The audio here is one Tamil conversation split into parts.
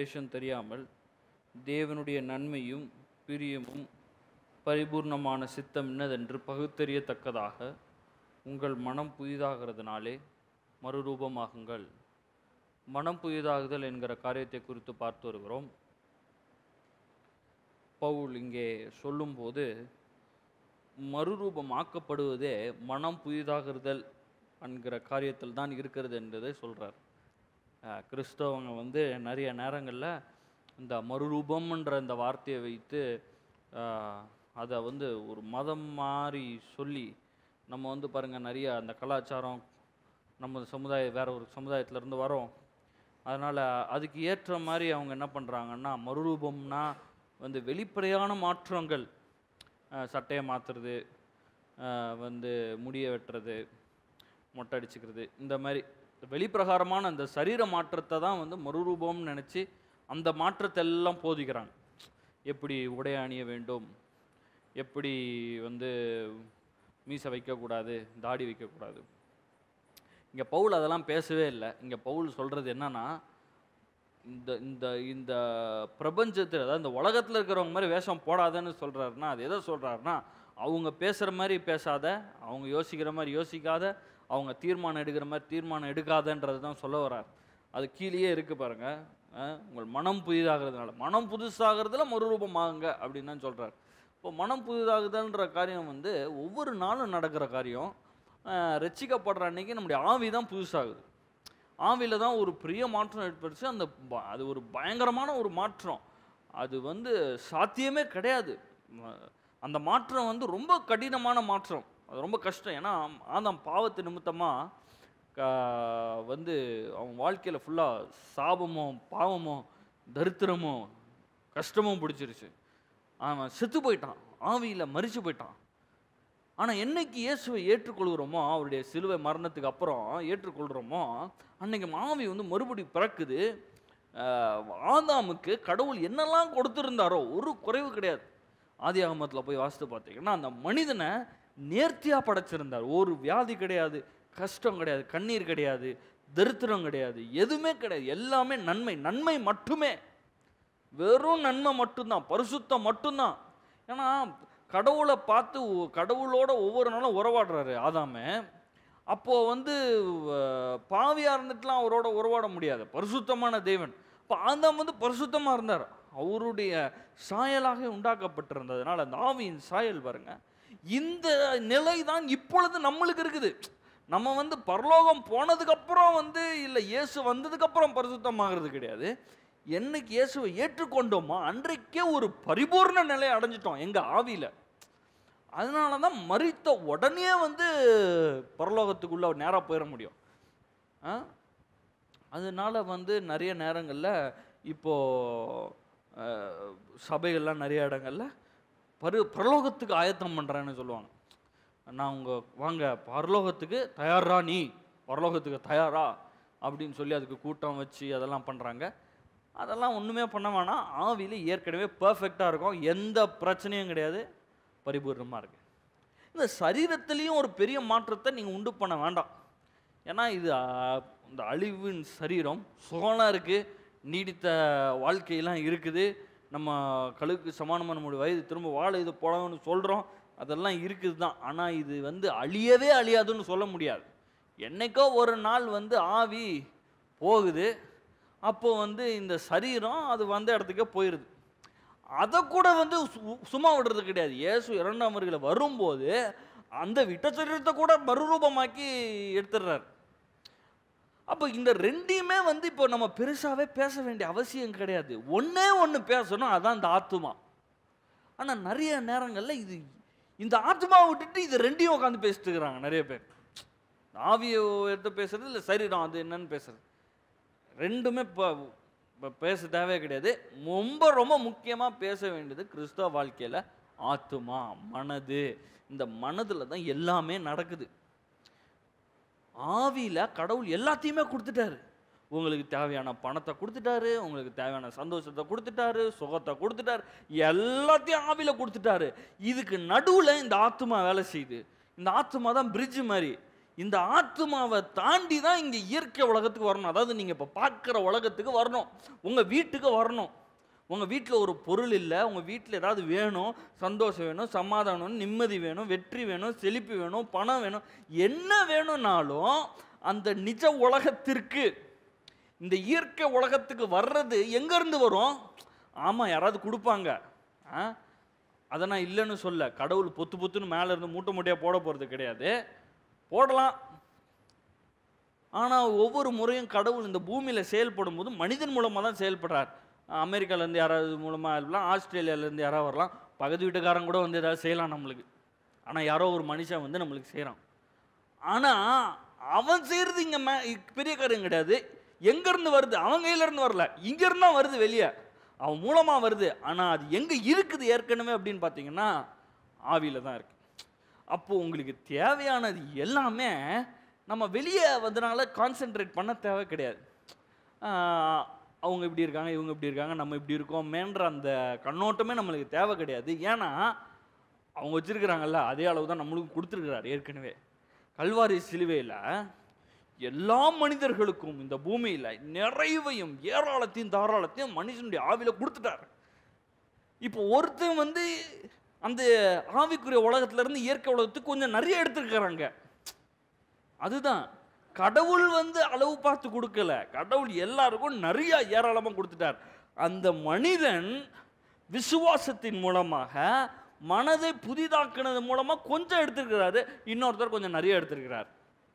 வேஷம் தெரியாமல் தேவனுடைய நன்மையும் பிரியமும் பரிபூர்ணமான சித்தம் இன்னதென்று பகுத்தறியத்தக்கதாக உங்கள் மனம் புதிதாகிறதுனாலே மறுரூபமாகுங்கள் மனம் புதிதாகுதல் என்கிற காரியத்தை குறித்து பார்த்து வருகிறோம் பவுல் இங்கே சொல்லும்போது மறுரூபமாக்கப்படுவதே மனம் புதிதாகிறதல் என்கிற காரியத்தில் தான் இருக்கிறது என்பதை சொல்கிறார் கிறிஸ்தவங்க வந்து நிறைய நேரங்களில் இந்த மறுரூபம்ன்ற இந்த வார்த்தையை வைத்து ஆஹ், அதை வந்து ஒரு மதம் மாதிரி சொல்லி நம்ம வந்து பாருங்கள் நிறைய அந்த கலாச்சாரம் நம்ம சமுதாய வேற ஒரு சமுதாயத்திலேருந்து வரோம் அதனால் அதுக்கு ஏற்ற மாதிரி அவங்க என்ன பண்ணுறாங்கன்னா மறுரூபம்னா வந்து வெளிப்படையான மாற்றங்கள் அஹ், சட்டையை மாற்றுறது வந்து முடியை வெட்டுறது மொட்டை அடிச்சுக்கிறது இந்த மாதிரி வெளிப்பிரகாரமான அந்த சரீர மாற்றத்தை தான் வந்து மறுரூபம்னு நினச்சி அந்த மாற்றத்தை எல்லாம் போதிக்கிறாங்க எப்படி உடை அணிய வேண்டும் எப்படி வந்து மீசை வைக்கக்கூடாது தாடி வைக்கக்கூடாது இங்கே பவுல் அதெல்லாம் பேசவே இல்லை இங்கே பவுல் சொல்கிறது என்னன்னா இந்த இந்த இந்த பிரபஞ்சத்தில் அதாவது இந்த உலகத்தில் இருக்கிறவங்க மாதிரி வேஷம் போடாதன்னு சொல்கிறாருன்னா அது எதை சொல்கிறாருன்னா அவங்க பேசுகிற மாதிரி பேசாத அவங்க யோசிக்கிற மாதிரி யோசிக்காத அவங்க தீர்மானம் எடுக்கிற மாதிரி தீர்மானம் எடுக்காதன்றது தான் சொல்ல வர்றார் அது கீழேயே இருக்குது பாருங்க அஹ், உங்கள் மனம் புதிதாகிறதுனால மனம் புதுசாகிறதுல மறுரூபமாகுங்க அப்படின்னு தான் சொல்கிறார் இப்போ மனம் புதிதாகுதல்ன்ற காரியம் வந்து ஒவ்வொரு நாளும் நடக்கிற காரியம் அஹ், ரட்சிக்கப்படுற அன்னைக்கு நம்முடைய ஆவி தான் புதுசாகுது ஆவியில் தான் ஒரு பெரிய மாற்றம் ஏற்பட்டுச்சு அந்த ப- அது ஒரு பயங்கரமான ஒரு மாற்றம் அது வந்து சாத்தியமே கிடையாது ம- அந்த மாற்றம் வந்து ரொம்ப கடினமான மாற்றம் அது ரொம்ப கஷ்டம் ஏன்னா ஆதாம் பாவத்து நிமித்தமாக வந்து அவன் வாழ்க்கையில் ஃபுல்லாக சாபமும் பாவமும் தரித்திரமும் கஷ்டமும் பிடிச்சிருச்சு அவன் செத்து போயிட்டான் ஆவியில் மரிச்சு போயிட்டான் ஆனால் என்னைக்கு இயேசுவை ஏற்றுக்கொள்கிறோமோ அவருடைய சிலுவை மரணத்துக்கு அப்புறம் ஏற்றுக்கொள்கிறோமோ அன்னைக்கு மாவி வந்து மறுபடி பிறக்குது ஆஹ் ஆதாமுக்கு கடவுள் என்னெல்லாம் கொடுத்துருந்தாரோ ஒரு குறைவு கிடையாது ஆதி ஆகமத்தில் போய் வாசித்து பார்த்தீங்கன்னா அந்த மனிதனை நேர்த்தியாக படைச்சிருந்தார் ஒரு வியாதி கிடையாது கஷ்டம் கிடையாது கண்ணீர் கிடையாது தரித்திரம் கிடையாது எதுவுமே கிடையாது எல்லாமே நன்மை நன்மை மட்டுமே வெறும் நன்மை மட்டும்தான் பரிசுத்தம் மட்டும்தான் ஏன்னா கடவுளை பார்த்து ஒ- கடவுளோட ஒவ்வொரு நாளும் உறவாடுறாரு ஆதாமே அப்போ வந்து அஹ், பாவியா இருந்துட்டுலாம் அவரோட உறவாட முடியாது பரிசுத்தமான தேவன் இப்போ ஆதாம் வந்து பரிசுத்தமா இருந்தார் அவருடைய சாயலாக உண்டாக்கப்பட்டிருந்ததுனால அந்த ஆவியின் சாயல் பாருங்க இந்த நிலை தான் இப்பொழுது நம்மளுக்கு இருக்குது நம்ம வந்து பரலோகம் போனதுக்கு அப்புறம் வந்து இல்லை இயேசு வந்ததுக்கு அப்புறம் பரிசுத்தமாகிறது கிடையாது என்னைக்கு இயேசுவை ஏற்றுக்கொண்டோமோ அன்றைக்கே ஒரு பரிபூர்ண நிலையை அடைஞ்சிட்டோம் எங்க ஆவியில அதனால தான் மறித்த உடனே வந்து பரலோகத்துக்குள்ள நேராக போயிட முடியும் ஆ? அதனால வந்து நிறைய நேரங்களில் இப்போ அஹ், சபைகள்லாம் நிறைய இடங்கள்ல பரு பரலோகத்துக்கு ஆயத்தம் பண்ணுறேன்னு சொல்லுவாங்க நான் உங்க வாங்க பரலோகத்துக்கு தயாரா நீ பரலோகத்துக்கு தயாரா அப்படின்னு சொல்லி அதுக்கு கூட்டம் வச்சு அதெல்லாம் பண்ணுறாங்க அதெல்லாம் ஒன்றுமே பண்ண வேணாம் ஆவியில் ஏற்கனவே பர்ஃபெக்டாக இருக்கும் எந்த பிரச்சனையும் கிடையாது பரிபூர்ணமாக இருக்கு இந்த சரீரத்திலையும் ஒரு பெரிய மாற்றத்தை நீங்கள் உண்டு பண்ண வேண்டாம் ஏன்னா இது ஆ, இந்த அழிவின் சரீரம் சுகம்லாம் இருக்குது நீடித்த வாழ்க்கையெல்லாம் இருக்குது நம்ம கழுக்கு சமானமாக நம்முடைய வயது திரும்ப வாழ இது போடணும்னு சொல்கிறோம் அதெல்லாம் இருக்குது தான் ஆனால் இது வந்து அழியவே அழியாதுன்னு சொல்ல முடியாது என்னைக்கோ ஒரு நாள் வந்து ஆவி போகுது அப்போ வந்து இந்த சரீரம் அது வந்த இடத்துக்கே போயிடுது அதை கூட வந்து சு- சும்மா விடுறது கிடையாது இயேசு இரண்டாம் வருகையில வரும்போது அந்த விட்ட சரீரத்தை கூட மறுரூபமாக்கி எடுத்துடுறாரு அப்போ இந்த ரெண்டையுமே வந்து இப்போ நம்ம பெருசாவே பேச வேண்டிய அவசியம் கிடையாது ஒண்ணே ஒன்று பேசணும் அதான் இந்த ஆத்துமா ஆனால் நிறைய நேரங்களில் இது இந்த ஆத்மாவை விட்டுட்டு இது ரெண்டையும் உட்காந்து பேசிட்டு இருக்கிறாங்க நிறைய பேர் ஆவியை எடுத்து பேசுறது இல்லை சரீரம் அது என்னன்னு பேசுறது ரெண்டுமே இப்போ இப்போ பேச தேவையே கிடையாது ரொம்ப ரொம்ப முக்கியமாக பேச வேண்டியது கிறிஸ்தவ வாழ்க்கையில் ஆத்துமா மனது இந்த மனதில் தான் எல்லாமே நடக்குது ஆவியில் கடவுள் எல்லாத்தையுமே கொடுத்துட்டாரு உங்களுக்கு தேவையான பணத்தை கொடுத்துட்டாரு உங்களுக்கு தேவையான சந்தோஷத்தை கொடுத்துட்டாரு சுகத்தை கொடுத்துட்டாரு எல்லாத்தையும் ஆவியில் கொடுத்துட்டாரு இதுக்கு நடுவில் இந்த ஆத்மா வேலை செய்யுது இந்த ஆத்மா தான் பிரிட்ஜ் மாதிரி இந்த ஆத்மாவை தாண்டி தான் இங்கே இயற்கை உலகத்துக்கு வரணும் அதாவது நீங்கள் இப்போ பார்க்குற உலகத்துக்கு வரணும் உங்கள் வீட்டுக்கு வரணும் உங்கள் வீட்டில் ஒரு பொருள் இல்லை உங்கள் வீட்டில் ஏதாவது வேணும் சந்தோஷம் வேணும் சமாதானம் வேணும், நிம்மதி வேணும் வெற்றி வேணும் செழிப்பு வேணும் பணம் வேணும் என்ன வேணும்னாலும் அந்த நிஜ உலகத்திற்கு இந்த இயற்கை உலகத்துக்கு வர்றது எங்கேருந்து வரும் ஆமாம் யாராவது கொடுப்பாங்க ஆ அதை நான் இல்லைன்னு சொல்ல கடவுள் பொத்து பொத்துன்னு மேலே இருந்து மூட்டை மூட்டையாக போட போகிறது கிடையாது போடலாம் ஆனால் ஒவ்வொரு முறையும் கடவுள் இந்த பூமியில் செயல்படும் போது மனிதன் மூலமாக தான் செயல்படுறார் அமெரிக்காலேருந்து யாராவது மூலமாக இருக்கலாம் ஆஸ்திரேலியாவிலேருந்து யாராவது வரலாம் பக்கத்து வீட்டுக்காரன் கூட வந்து ஏதாவது செய்யலாம் நம்மளுக்கு ஆனால் யாரோ ஒரு மனுஷன் வந்து நம்மளுக்கு செய்கிறான் ஆனால் அவன் செய்கிறது இங்கே மே பெரிய காரியம் கிடையாது எங்கேருந்து வருது அவன் கையிலேருந்து வரல இங்கேருந்து தான் வருது வெளியே அவன் மூலமாக வருது ஆனால் அது எங்கே இருக்குது ஏற்கனவே அப்படின்னு பார்த்தீங்கன்னா ஆவியில் தான் இருக்குது அப்போது உங்களுக்கு தேவையானது எல்லாமே நம்ம வெளியே வந்தனால கான்சென்ட்ரேட் பண்ண தேவை கிடையாது ஆஹ் அவங்க இப்படி இருக்காங்க இவங்க இப்படி இருக்காங்க நம்ம இப்படி இருக்கோமேன்ற அந்த கண்ணோட்டமே நம்மளுக்கு தேவை கிடையாது ஏன்னா அவங்க வச்சிருக்கிறாங்கல்ல அதே அளவு தான் நம்மளுக்கும் கொடுத்துருக்கிறார் ஏற்கனவே கல்வாரி சிலுவையில் எல்லா மனிதர்களுக்கும் இந்த பூமியில் நிறைவையும் ஏராளத்தையும் தாராளத்தையும் மனுஷனுடைய ஆவில கொடுத்துட்டார் இப்போ ஒருத்தன் வந்து அந்த ஆவிக்குரிய உலகத்துல இருந்து இயற்கை உலகத்துக்கு கொஞ்சம் நிறைய எடுத்துருக்கிறாங்க அதுதான் கடவுள் வந்து அளவு பார்த்து கொடுக்கல கடவுள் எல்லாருக்கும் நிறைய ஏராளமா கொடுத்துட்டார் அந்த மனிதன் விசுவாசத்தின் மூலமாக மனதை புதிதாக்குனது மூலமா கொஞ்சம் எடுத்திருக்கிறாரு இன்னொருத்தர் கொஞ்சம் நிறைய எடுத்திருக்கிறார்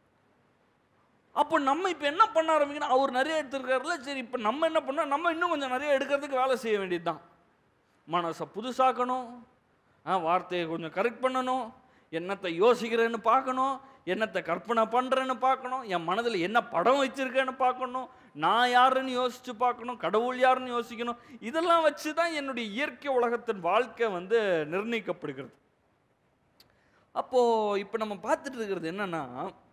அப்போ நம்ம இப்போ என்ன பண்ண ஆரம்பிக்கணும் அவர் நிறைய எடுத்திருக்காருல சரி இப்போ நம்ம என்ன பண்ணோம் நம்ம இன்னும் கொஞ்சம் நிறைய எடுக்கிறதுக்கு வேலை செய்ய வேண்டியது தான் மனசை புதுசாக்கணும் ஆ, வார்த்தையை கொஞ்சம் கரெக்ட் பண்ணணும் என்னத்தை யோசிக்கிறேன்னு பார்க்கணும் என்னத்தை கற்பனை பண்ணுறேன்னு பார்க்கணும் என் மனதில் என்ன படம் வச்சிருக்கேன்னு பார்க்கணும் நான் யாருன்னு யோசித்து பார்க்கணும் கடவுள் யாருன்னு யோசிக்கணும் இதெல்லாம் வச்சு தான் என்னுடைய இயற்கை உலகத்தின் வாழ்க்கை வந்து நிர்ணயிக்கப்படுகிறது அப்போது இப்போ நம்ம பார்த்துட்டு இருக்கிறது என்னன்னா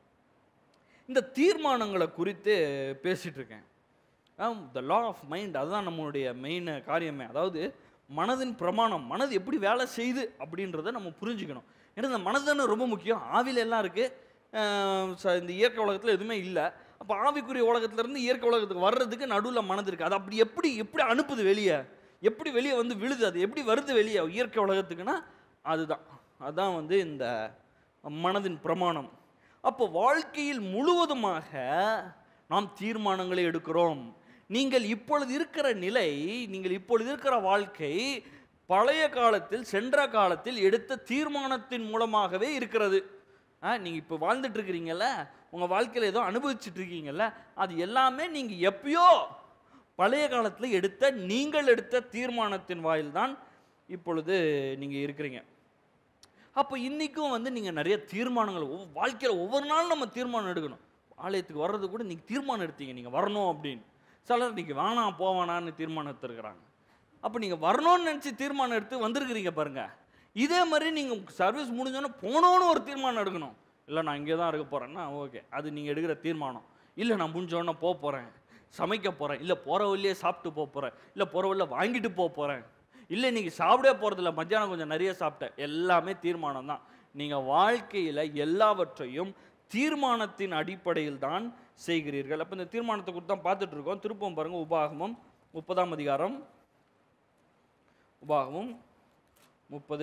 இந்த தீர்மானங்களை குறித்து பேசிட்டு இருக்கேன் த லா ஆஃப் மைண்ட் அதுதான் நம்மளுடைய மெயின் காரியமே அதாவது மனதின் பிரமாணம் மனது எப்படி வேலை செய்யுது அப்படின்றத நம்ம புரிஞ்சுக்கணும் ஏன்னா இந்த மனது தானே ரொம்ப முக்கியம் ஆவில எல்லாம் இருக்குது இந்த இயற்கை உலகத்தில் எதுவுமே இல்லை அப்போ ஆவிக்குரிய உலகத்துல இருந்து இயற்கை உலகத்துக்கு வர்றதுக்கு நடுவில் மனது இருக்குது அது அப்படி எப்படி எப்படி அனுப்புது வெளியே எப்படி வெளியே வந்து விழுது அது எப்படி வருது வெளியே இயற்கை உலகத்துக்குன்னா அதுதான் அதுதான் வந்து இந்த மனதின் பிரமாணம் அப்போ வாழ்க்கையில் முழுவதுமாக நாம் தீர்மானங்களை எடுக்கிறோம் நீங்கள் இப்பொழுது இருக்கிற நிலை நீங்கள் இப்பொழுது இருக்கிற வாழ்க்கை பழைய காலத்தில் சென்ற காலத்தில் எடுத்த தீர்மானத்தின் மூலமாகவே இருக்கிறது ஆ நீங்கள் இப்போ வாழ்ந்துட்டு இருக்கிறீங்கல்ல உங்கள் வாழ்க்கையில் ஏதோ அனுபவிச்சுட்டு இருக்கீங்கல்ல அது எல்லாமே நீங்கள் எப்பயோ பழைய காலத்தில் எடுத்த நீங்கள் எடுத்த தீர்மானத்தின் வாயில்தான் இப்பொழுது நீங்கள் இருக்கிறீங்க அப்போ இன்றைக்கும் வந்து நீங்கள் நிறைய தீர்மானங்கள் ஒவ்வொரு வாழ்க்கையில் ஒவ்வொரு நாளும் நம்ம தீர்மானம் எடுக்கணும் ஆலயத்துக்கு வர்றது கூட நீங்கள் தீர்மானம் எடுத்தீங்க நீங்கள் வரணும் அப்படின்னு சிலர் நீங்கள் வேணாம் போவேணான்னு தீர்மானம் எடுத்துருக்குறாங்க அப்போ நீங்கள் வரணும்னு நினச்சி தீர்மானம் எடுத்து வந்திருக்கிறீங்க பாருங்க இதே மாதிரி நீங்கள் சர்வீஸ் முடிஞ்சோன்னே போகணுன்னு ஒரு தீர்மானம் எடுக்கணும் இல்லை நான் இங்கே தான் இருக்க போகிறேன்னா ஓகே அது நீங்கள் எடுக்கிற தீர்மானம் இல்லை நான் முடிஞ்சோடனே போக போகிறேன் சமைக்க போகிறேன் இல்லை போகிற வழியே சாப்பிட்டு போக போகிறேன் இல்லை போகிற வழியில் வாங்கிட்டு போக போகிறேன் இல்லை இன்னைக்கு சாப்பிடவே போகிறதில்ல மத்தியானம் கொஞ்சம் நிறைய சாப்பிட்டேன் எல்லாமே தீர்மானம் தான் நீங்கள் வாழ்க்கையில் எல்லாவற்றையும் தீர்மானத்தின் அடிப்படையில் தான் செய்கிறீர்கள் அப்போ இந்த தீர்மானத்தை குறித்து தான் பார்த்துட்டு இருக்கோம் திருப்பம் பாருங்க உபாகமம் முப்பதாம் அதிகாரம் உபாகமம் முப்பது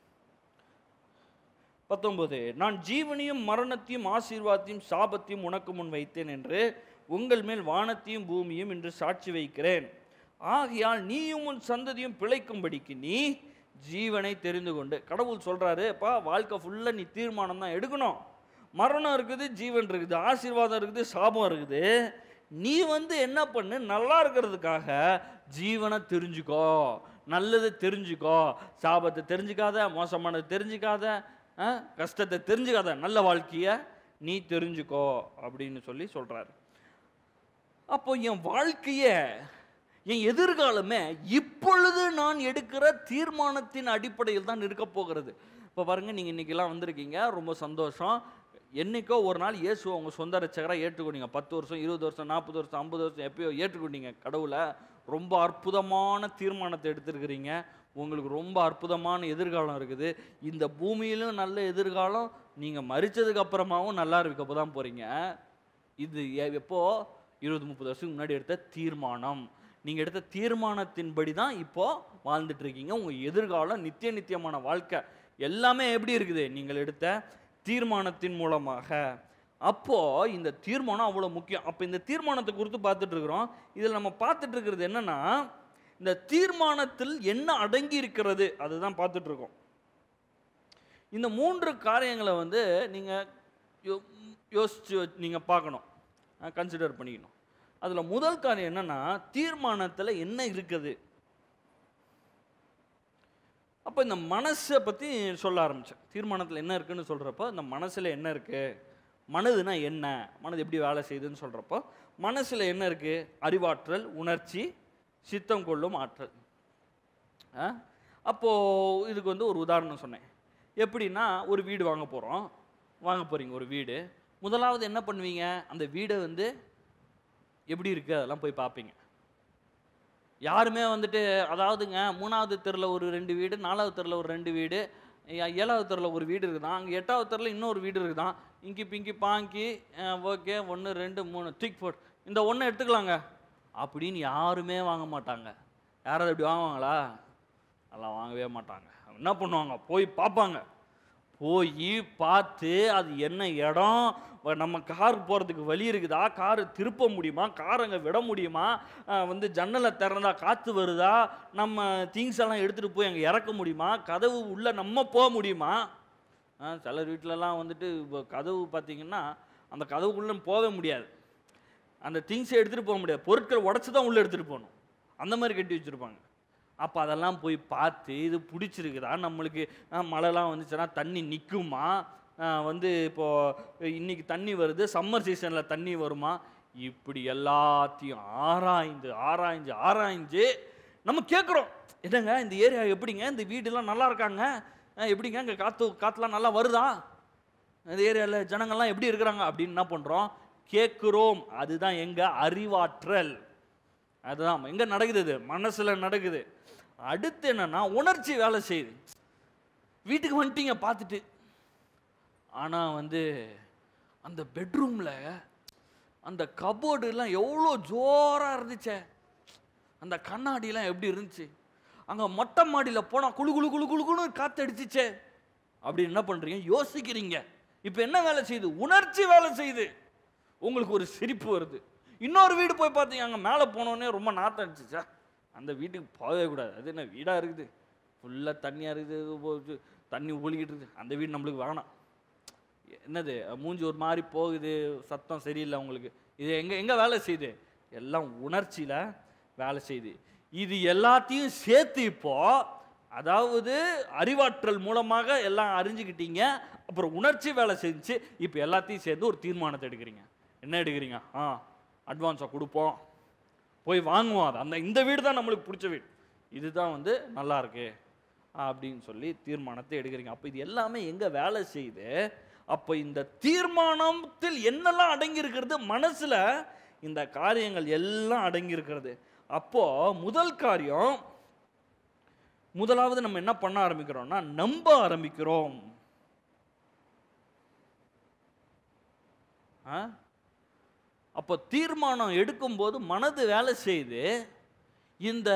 பத்தொன்பது நான் ஜீவனையும் மரணத்தையும் ஆசீர்வாதத்தையும் சாபத்தையும் உனக்கு முன் வைத்தேன் என்று உங்கள் மேல் வானத்தையும் பூமியும் இன்று சாட்சி வைக்கிறேன் ஆகையால் நீயும் உன் சந்ததியும் பிழைக்கும்படிக்கு நீ ஜீவனை தெரிந்து கொண்டு கடவுள் சொல்றாரு அப்பா வாழ்க்கை ஃபுல்லாக நீ தீர்மானம் தான் எடுக்கணும் மரணம் இருக்குது ஜீவன் இருக்குது ஆசீர்வாதம் இருக்குது சாபம் இருக்குது நீ வந்து என்ன பண்ணு நல்லா இருக்கிறதுக்காக ஜீவனை தெரிஞ்சுக்கோ நல்லதை தெரிஞ்சுக்கோ சாபத்தை தெரிஞ்சுக்காத மோசமானதை தெரிஞ்சுக்காத ஆ, கஷ்டத்தை தெரிஞ்சுக்காத நல்ல வாழ்க்கையை நீ தெரிஞ்சுக்கோ அப்படின்னு சொல்லி சொல்றாரு அப்போ என் வாழ்க்கைய என் எதிர்காலமே இப்பொழுது நான் எடுக்கிற தீர்மானத்தின் அடிப்படையில் தான் இருக்க போகிறது இப்போ பாருங்க நீங்கள் இன்னைக்கெல்லாம் வந்திருக்கீங்க ரொம்ப சந்தோஷம் என்னைக்கோ ஒரு நாள் இயேசுவை உங்கள் சொந்த ரட்சகராக ஏற்றுக்கொண்டீங்க பத்து வருஷம் இருபது வருஷம் நாற்பது வருஷம் ஐம்பது வருஷம் எப்பயோ ஏற்றுக்கொண்டீங்க கடவுளை ரொம்ப அற்புதமான தீர்மானத்தை எடுத்திருக்கிறீங்க உங்களுக்கு ரொம்ப அற்புதமான எதிர்காலம் இருக்குது இந்த பூமியிலும் நல்ல எதிர்காலம் நீங்கள் மறிச்சதுக்கு அப்புறமாவும் நல்லா இருக்க தான் போகிறீங்க இது எ- எப்போ இருபது முப்பது வருஷத்துக்கு முன்னாடி எடுத்த தீர்மானம் நீங்கள் எடுத்த தீர்மானத்தின்படி தான் இப்போ வாழ்ந்துட்டு இருக்கீங்க உங்கள் எதிர்காலம் நித்திய நித்தியமான வாழ்க்கை எல்லாமே எப்படி இருக்குது நீங்கள் எடுத்த தீர்மானத்தின் மூலமாக அப்போ இந்த தீர்மானம் அவ்வளோ முக்கியம் அப்போ இந்த தீர்மானத்தை குறித்து பார்த்துட்டு இருக்கிறோம் இதில் நம்ம பார்த்துட்டு இருக்கிறது என்னன்னா இந்த தீர்மானத்தில் என்ன அடங்கி இருக்கிறது அதுதான் பார்த்துட்டு இருக்கோம் இந்த மூன்று காரியங்களை வந்து நீங்கள் யோ யோசிச்சு நீங்கள் பார்க்கணும் கன்சிடர் பண்ணிக்கணும் அதில் முதல் காரியம் என்னன்னா தீர்மானத்தில் என்ன இருக்குது அப்போ இந்த மனசை பற்றி சொல்ல ஆரம்பித்தேன் தீர்மானத்தில் என்ன இருக்குன்னு சொல்கிறப்போ இந்த மனசில் என்ன இருக்குது மனதுனா என்ன மனது எப்படி வேலை செய்யுதுன்னு சொல்கிறப்போ மனசில் என்ன இருக்குது அறிவாற்றல் உணர்ச்சி சித்தம் கொள்ளும் ஆற்றல் ஆ அப்போது இதுக்கு வந்து ஒரு உதாரணம் சொன்னேன் எப்படின்னா ஒரு வீடு வாங்க போகிறோம் வாங்க போகிறீங்க ஒரு வீடு முதலாவது என்ன பண்ணுவீங்க அந்த வீடை வந்து எப்படி இருக்குது அதெல்லாம் போய் பார்ப்பீங்க யாருமே வந்துட்டு அதாவதுங்க மூணாவது தெருவில் ஒரு ரெண்டு வீடு நாலாவது தெருவில் ஒரு ரெண்டு வீடு ஏ- ஏழாவது தெருவில் ஒரு வீடு இருக்குதான் அங்கே எட்டாவது தெருவில் இன்னொரு வீடு இருக்குதான் இங்கி பிங்கி பாங்கி ஓகே ஒன்று ரெண்டு மூணு திக் ஃபோர் இந்த ஒன்று எடுத்துக்கலாங்க அப்படின்னு யாருமே வாங்க மாட்டாங்க யாராவது அப்படி வாங்குவாங்களா அதெல்லாம் வாங்கவே மாட்டாங்க அவங்க என்ன பண்ணுவாங்க போய் பார்ப்பாங்க போய் பார்த்து அது என்ன இடம் வ- நம்ம கார் போகிறதுக்கு வழி இருக்குதா காரு திருப்ப முடியுமா கார் அங்கே விட முடியுமா அஹ் வந்து ஜன்னலை திறந்தா காற்று வருதா நம்ம திங்ஸ் எல்லாம் எடுத்துகிட்டு போய் அங்கே இறக்க முடியுமா கதவு உள்ளே நம்ம போக முடியுமா அஹ் சிலர் வீட்டிலலாம் வந்துட்டு இப்போ கதவு பார்த்தீங்கன்னா அந்த கதவுக்குள்ளே போகவே முடியாது அந்த திங்ஸை எடுத்துகிட்டு போக முடியாது பொருட்கள் உடச்சி தான் உள்ளே எடுத்துகிட்டு போகணும் அந்த மாதிரி கட்டி வச்சுருப்பாங்க அப்போ அதெல்லாம் போய் பார்த்து இது பிடிச்சிருக்குதா நம்மளுக்கு அஹ், மழைலாம் வந்துச்சுன்னா தண்ணி நிற்குமா வந்து இப்போது இன்னைக்கு தண்ணி வருது சம்மர் சீசனில் தண்ணி வருமா இப்படி எல்லாத்தையும் ஆராய்ந்து ஆராய்ஞ்சு ஆராய்ஞ்சு நம்ம கேட்குறோம் என்னங்க இந்த ஏரியா எப்படிங்க இந்த வீடெல்லாம் நல்லா இருக்காங்க அஹ், எப்படிங்க இங்கே காற்று காற்றுலாம் நல்லா வருதா இந்த ஏரியாவில் ஜனங்கள்லாம் எப்படி இருக்கிறாங்க அப்படின்னு என்ன பண்ணுறோம் கேட்குறோம் அதுதான் எங்க அறிவாற்றல் அதுதான் எங்க நடக்குது இது மனசுல நடக்குது அடுத்து என்னன்னா உணர்ச்சி வேலை செய்யுது வீட்டுக்கு வந்துட்டீங்க பார்த்துட்டு ஆனா வந்து அந்த பெட்ரூம்ல அந்த கபோர்டுலாம் எவ்வளோ ஜோரா இருந்துச்சே அந்த கண்ணாடிலாம் எப்படி இருந்துச்சு அங்க மொட்டை மாடியில் போனால் குளு குளு குளு குளு குளு காத்து அடிச்சிச்சே அப்படி என்ன பண்றீங்க யோசிக்கிறீங்க இப்போ என்ன வேலை செய்யுது உணர்ச்சி வேலை செய்யுது உங்களுக்கு ஒரு சிரிப்பு வருது இன்னொரு வீடு போய் பார்த்தீங்க அங்கே மேலே போனோடனே ரொம்ப நாத்தம் அடிச்சிச்சா அந்த வீட்டுக்கு போகவே கூடாது அது என்ன வீடாக இருக்குது ஃபுல்லாக தண்ணியாக இருக்குது இது போகுது, தண்ணி ஒழிக்கிட்டு இருக்குது அந்த வீடு நம்மளுக்கு வேணாம் என்னது மூஞ்சி ஒரு மாதிரி போகுது சத்தம் சரியில்லை உங்களுக்கு இது எங்கே எங்கே வேலை செய்யுது எல்லாம் உணர்ச்சியில் வேலை செய்யுது இது எல்லாத்தையும் சேர்த்து இப்போ அதாவது அறிவாற்றல் மூலமாக எல்லாம் அறிஞ்சுக்கிட்டீங்க அப்புறம் உணர்ச்சி வேலை செஞ்சு இப்போ எல்லாத்தையும் சேர்ந்து ஒரு தீர்மானத்தை எடுக்கிறீங்க என்ன எடுக்கிறீங்க ஆ அட்வான்ஸாக கொடுப்போம் போய் வாங்குவோம் அது அந்த இந்த வீடு தான் நம்மளுக்கு பிடிச்ச வீடு இதுதான் வந்து நல்லா இருக்கு அப்படின்னு சொல்லி தீர்மானத்தை எடுக்கிறீங்க அப்போ இது எல்லாமே எங்கே வேலை செய்யுது அப்போ இந்த தீர்மானத்தில் என்னெல்லாம் அடங்கி இருக்கிறது மனசுல இந்த காரியங்கள் எல்லாம் அடங்கி இருக்கிறது அப்போ முதல் காரியம் முதலாவது நம்ம என்ன பண்ண ஆரம்பிக்கிறோம்னா நம்ப ஆரம்பிக்கிறோம் ஆ? அப்போ தீர்மானம் எடுக்கும்போது மனது வேலை செய்து இந்த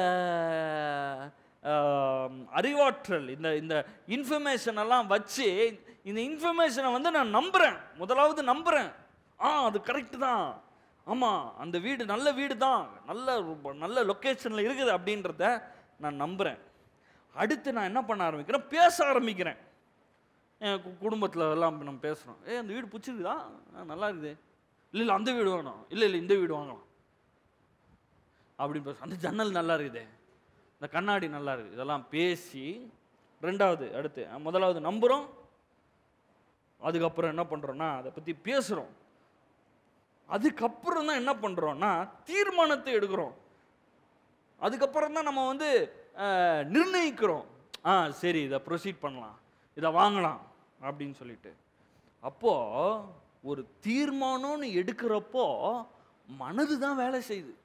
ஆம், அறிவாற்றல் இந்த இந்த இன்ஃபர்மேஷன் எல்லாம் வச்சு இந்த இன்ஃபர்மேஷனை வந்து நான் நம்புறேன் முதலாவது நம்புறேன் ஆ அது கரெக்டு தான் ஆமாம் அந்த வீடு நல்ல வீடு தான் நல்ல ரொம்ப- நல்ல லொக்கேஷனில் இருக்குது அப்படின்றத நான் நம்புகிறேன் அடுத்து நான் என்ன பண்ண ஆரம்பிக்கிறேன் பேச ஆரம்பிக்கிறேன் என் கு- குடும்பத்துல எல்லாம் நம்ம பேசுகிறோம் ஏ அந்த வீடு பிடிச்சிருக்குதா ஆ, நல்லா இருக்குது இல்லை இல்லை அந்த வீடு வேணும் இல்லை இல்லை இந்த வீடு வாங்கலாம் அப்படின்னு பேச அந்த ஜன்னல் நல்லா இருக்குது இந்த கண்ணாடி நல்லா இருக்குது இதெல்லாம் பேசி ரெண்டாவது அடுத்து அஹ், முதலாவது நம்புகிறோம் அதுக்கப்புறம் என்ன பண்ணுறோன்னா அதை பற்றி பேசுகிறோம் அதுக்கப்புறம் தான் என்ன பண்ணுறோன்னா தீர்மானத்தை எடுக்கிறோம் அதுக்கப்புறம் தான் நம்ம வந்து அஹ், நிர்ணயிக்கிறோம் ஆ சரி இதை ப்ரொசீட் பண்ணலாம் இதை வாங்கலாம் அப்படின்னு சொல்லிட்டு அப்போ ஒரு தீர்மானம்னு எடுக்கிறப்போ மனது தான் வேலை செய்யுது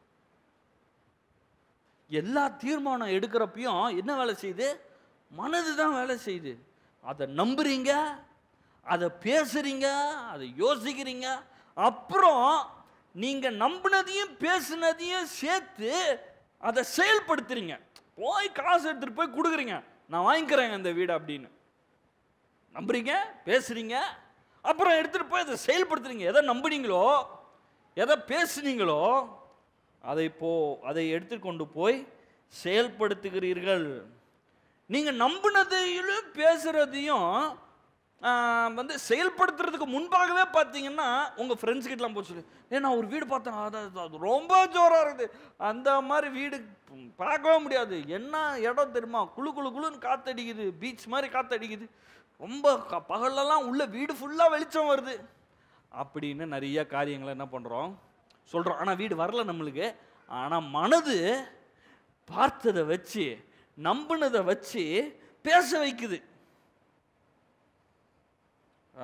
எல்லா தீர்மானம் எடுக்கிறப்பையும் என்ன வேலை செய்யுது மனது தான் வேலை செய்யுது அதை நம்புறீங்க அதை பேசுறீங்க அதை யோசிக்கிறீங்க அப்புறம் நீங்க நம்பினதையும் பேசுனதையும் சேர்த்து அதை செயல்படுத்துறீங்க போய் காசு எடுத்துட்டு போய் கொடுக்குறீங்க நான் வாங்கிக்கிறேங்க இந்த வீடு அப்படின்னு நம்புறீங்க பேசுறீங்க அப்புறம் எடுத்துட்டு போய் அதை செயல்படுத்துறீங்க எதை நம்புனீங்களோ எதை பேசுனீங்களோ அதை போ அதை எடுத்துட்டு கொண்டு போய் செயல்படுத்துகிறீர்கள் நீங்க நம்பினதையும் பேசுறதையும் ஆஹ், வந்து செயல்படுத்துறதுக்கு முன்பாகவே பார்த்தீங்கன்னா உங்க ஃப்ரெண்ட்ஸ் கிட்டலாம் போய் சொல்லி ஏ நான் ஒரு வீடு பார்த்தேன் அது அது- அது ரொம்ப ஜோரா இருக்குது அந்த மாதிரி வீடு ம், பார்க்கவே முடியாது என்ன இடம் தெரியுமா குளு குளு குளுன்னு காத்தடிக்குது பீச் மாதிரி காத்தடிக்குது ரொம்ப க- பகல்லலாம் உள்ள வீடு ஃபுல்லாக வெளிச்சம் வருது அப்படின்னு நிறைய காரியங்களை என்ன பண்ணுறோம் சொல்கிறோம் ஆனால் வீடு வரல நம்மளுக்கு ஆனால் மனது பார்த்ததை வச்சு நம்பினதை வச்சு பேச வைக்குது ஆ?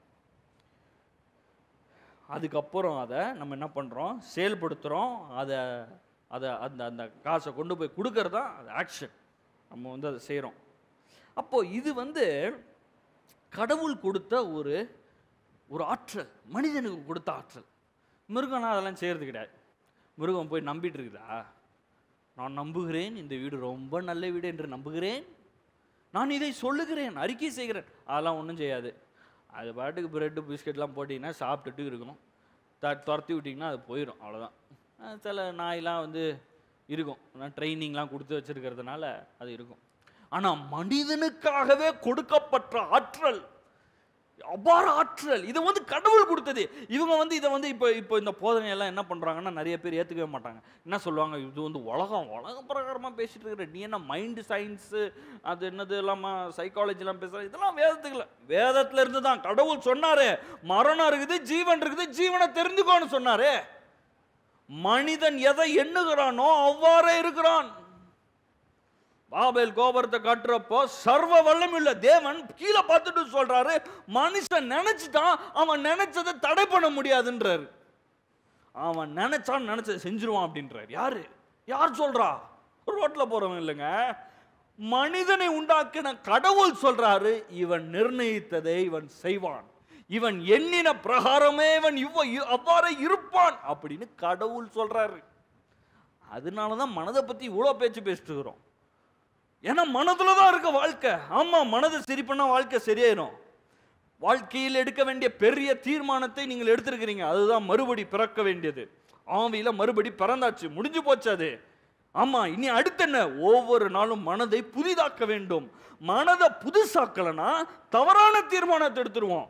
அதுக்கப்புறம் அதை நம்ம என்ன பண்ணுறோம் செயல்படுத்துகிறோம் அதை அதை அந்த அந்த காசை கொண்டு போய் கொடுக்கறது தான் அது ஆக்ஷன் நம்ம வந்து அதை செய்கிறோம் அப்போது இது வந்து கடவுள் கொடுத்த ஒரு ஒரு ஆற்றல் மனிதனுக்கு கொடுத்த ஆற்றல் மிருகம்னா அதெல்லாம் செய்கிறது கிடையாது மிருகம் போய் நம்பிட்டு இருக்குதா நான் நம்புகிறேன் இந்த வீடு ரொம்ப நல்ல வீடு என்று நம்புகிறேன் நான் இதை சொல்லுகிறேன் அறிக்கை செய்கிறேன் அதெல்லாம் ஒன்றும் செய்யாது அது பாட்டுக்கு பிரெட்டு பிஸ்கெட்லாம் போட்டிங்கன்னா சாப்பிட்டுட்டு இருக்கணும் த துரத்தி விட்டிங்கன்னா அது போயிடும் அவ்வளோதான் அஹ் சில நாயெலாம் வந்து இருக்கும் ட்ரைனிங்லாம் கொடுத்து வச்சிருக்கிறதுனால அது இருக்கும் ஆனால் மனிதனுக்காகவே கொடுக்கப்பட்ட ஆற்றல் அபார ஆற்றல் இது வந்து கடவுள் கொடுத்தது இவங்க வந்து இதை வந்து இப்போ இப்போ இந்த போதனை எல்லாம் என்ன பண்ணுறாங்கன்னா நிறைய பேர் ஏற்றுக்கவே மாட்டாங்க என்ன சொல்லுவாங்க இது வந்து உலகம் உலக பிரகாரமாக பேசிட்டு இருக்கிற நீ என்ன மைண்டு சயின்ஸு அது என்னது இல்லாமல் சைக்காலஜிலாம் பேசுகிற இதெல்லாம் வேதத்துக்கு இல்லை வேதத்துல இருந்து தான் கடவுள் சொன்னாரு மரணம் இருக்குது ஜீவன் இருக்குது ஜீவனை தெரிஞ்சுக்கோன்னு சொன்னாரு மனிதன் எதை எண்ணுகிறானோ அவ்வாறே இருக்கிறான் பாபேல் கோபுரத்தை கட்டுறப்போ சர்வ வல்லமுள்ள தேவன் கீழே பார்த்துட்டு சொல்றாரு மனுஷன் நினைச்சிட்டான் அவன் நினைச்சதை தடை பண்ண முடியாதுன்றாரு அவன் நினைச்சான் நினைச்சதை செஞ்சிருவான் அப்படின்றாரு யாரு யார் சொல்றா ரோட்ல போறவன் இல்லைங்க மனிதனை உண்டாக்கின கடவுள் சொல்றாரு இவன் நிர்ணயித்ததை இவன் செய்வான் இவன் எண்ணின பிரகாரமே இவன் இவ்வ இ- அவ்வாறே இருப்பான் அப்படின்னு கடவுள் சொல்றாரு அதனால தான் மனதை பத்தி இவ்வளோ பேச்சு பேசிட்டு இருக்கிறோம் ஏன்னா மனதுல தான் இருக்க வாழ்க்கை ஆமா மனதை சரி பண்ணா வாழ்க்கை சரியாயிரும் வாழ்க்கையில் எடுக்க வேண்டிய பெரிய தீர்மானத்தை நீங்கள் எடுத்திருக்கிறீங்க அதுதான் மறுபடி பிறக்க வேண்டியது ஆவியில மறுபடி பிறந்தாச்சு முடிஞ்சு போச்சு அது ஆமா இனி அடுத்து என்ன ஒவ்வொரு நாளும் மனதை புதிதாக்க வேண்டும் மனதை புதுசாக்கலனா தவறான தீர்மானத்தை எடுத்துருவோம்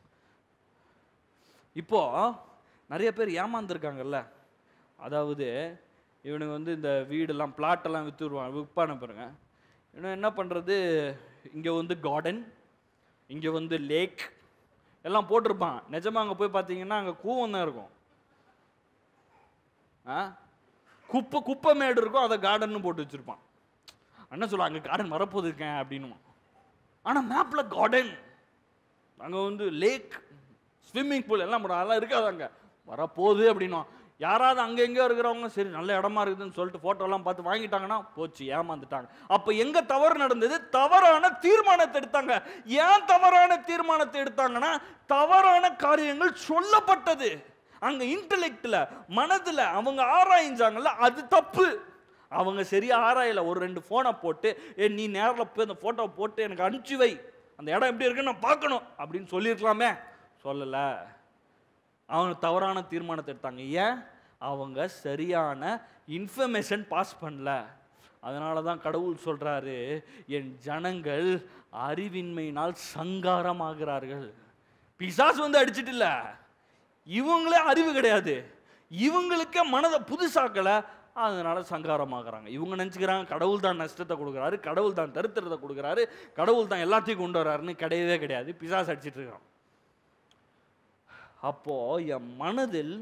இப்போ நிறைய பேர் ஏமாந்துருக்காங்கல்ல அதாவது இவனுங்க வந்து இந்த வீடெல்லாம் பிளாட்டெல்லாம் விற்றுருவான் விற்பான பாருங்க இவன் என்ன பண்ணுறது இங்கே வந்து கார்டன் இங்கே வந்து லேக் எல்லாம் போட்டிருப்பான் நிஜமா அங்கே போய் பார்த்தீங்கன்னா அங்கே கூவம் தான் இருக்கும் ஆ குப்பை குப்பை மேடு இருக்கும் அதை கார்டன்னு போட்டு வச்சுருப்பான் என்ன சொல்லுவான் அங்கே கார்டன் வரப்போகுது இருக்கேன் அப்படின்னு ஆனால் மேப்பில் கார்டன் அங்கே வந்து லேக் ஸ்விம்மிங் பூல் எல்லாம் போடும் அதெல்லாம் இருக்காது அங்கே வரப்போகுது அப்படின்னும் யாராவது அங்கே எங்கேயோ இருக்கிறவங்க சரி நல்ல இடமா இருக்குதுன்னு சொல்லிட்டு ஃபோட்டோலாம் பார்த்து வாங்கிட்டாங்கன்னா போச்சு ஏமாந்துட்டாங்க அப்போ எங்கே தவறு நடந்தது தவறான தீர்மானத்தை எடுத்தாங்க ஏன் தவறான தீர்மானத்தை எடுத்தாங்கன்னா தவறான காரியங்கள் சொல்லப்பட்டது அங்க இன்டலெக்ட்ல மனதுல அவங்க ஆராய்ஞ்சாங்கல்ல அது தப்பு அவங்க சரியா ஆராயல ஒரு ரெண்டு போனை போட்டு ஏ நீ நேரில் போய் அந்த போட்டோ போட்டு எனக்கு அனுப்பிச்சு வை அந்த இடம் எப்படி இருக்குன்னு நான் பார்க்கணும் அப்படின்னு சொல்லியிருக்கலாமே சொல்லல அவங்க தவறான தீர்மானத்தை எடுத்தாங்க ஏன் அவங்க சரியான இன்ஃபர்மேஷன் பாஸ் பண்ணல அதனால தான் கடவுள் சொல்றாரு என் ஜனங்கள் அறிவின்மையினால் சங்காரமாகிறார்கள் பிசாசு வந்து அடிச்சிட்டு இல்ல இவங்களே அறிவு கிடையாது இவங்களுக்கே மனதை புதுசாக்கல அதனால சங்காரமாகறாங்க இவங்க நினச்சிக்கிறாங்க கடவுள் தான் நஷ்டத்தை கொடுக்குறாரு கடவுள் தான் தருத்திரத்தை கொடுக்குறாரு கடவுள் தான் எல்லாத்தையும் கொண்டு வர்றாருன்னு கிடையவே கிடையாது பிசாசு அடிச்சிட்டு இருக்கிறான் அப்போ என் மனதில்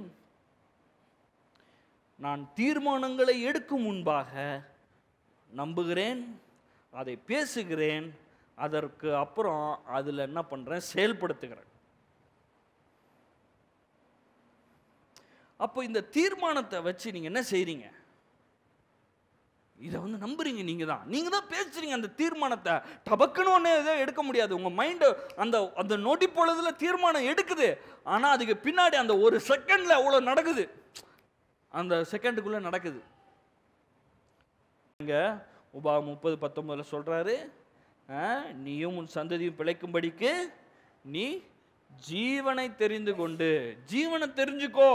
நான் தீர்மானங்களை எடுக்கும் முன்பாக நம்புகிறேன் அதை பேசுகிறேன் அதற்கு அப்புறம் அதில் என்ன பண்ணுறேன் செயல்படுத்துகிறேன் அப்போ இந்த தீர்மானத்தை வச்சு நீங்கள் என்ன செய்றீங்க இதை வந்து நம்புறீங்க நீங்க தான் நீங்க தான் பேசுறீங்க அந்த தீர்மானத்தை டபக்குன்னு ஒன்று எதுவும் எடுக்க முடியாது உங்க மைண்டு அந்த அந்த நொடி பொழுதுல தீர்மானம் எடுக்குது ஆனா அதுக்கு பின்னாடி அந்த ஒரு செகண்ட்ல அவ்வளோ நடக்குது அந்த செகண்டுக்குள்ள நடக்குது இங்க உபா முப்பது பத்தொன்பதுல சொல்றாரு ஆ, நீயும் உன் சந்ததியும் பிழைக்கும்படிக்கு நீ ஜீவனை தெரிந்து கொண்டு ஜீவனை தெரிஞ்சுக்கோ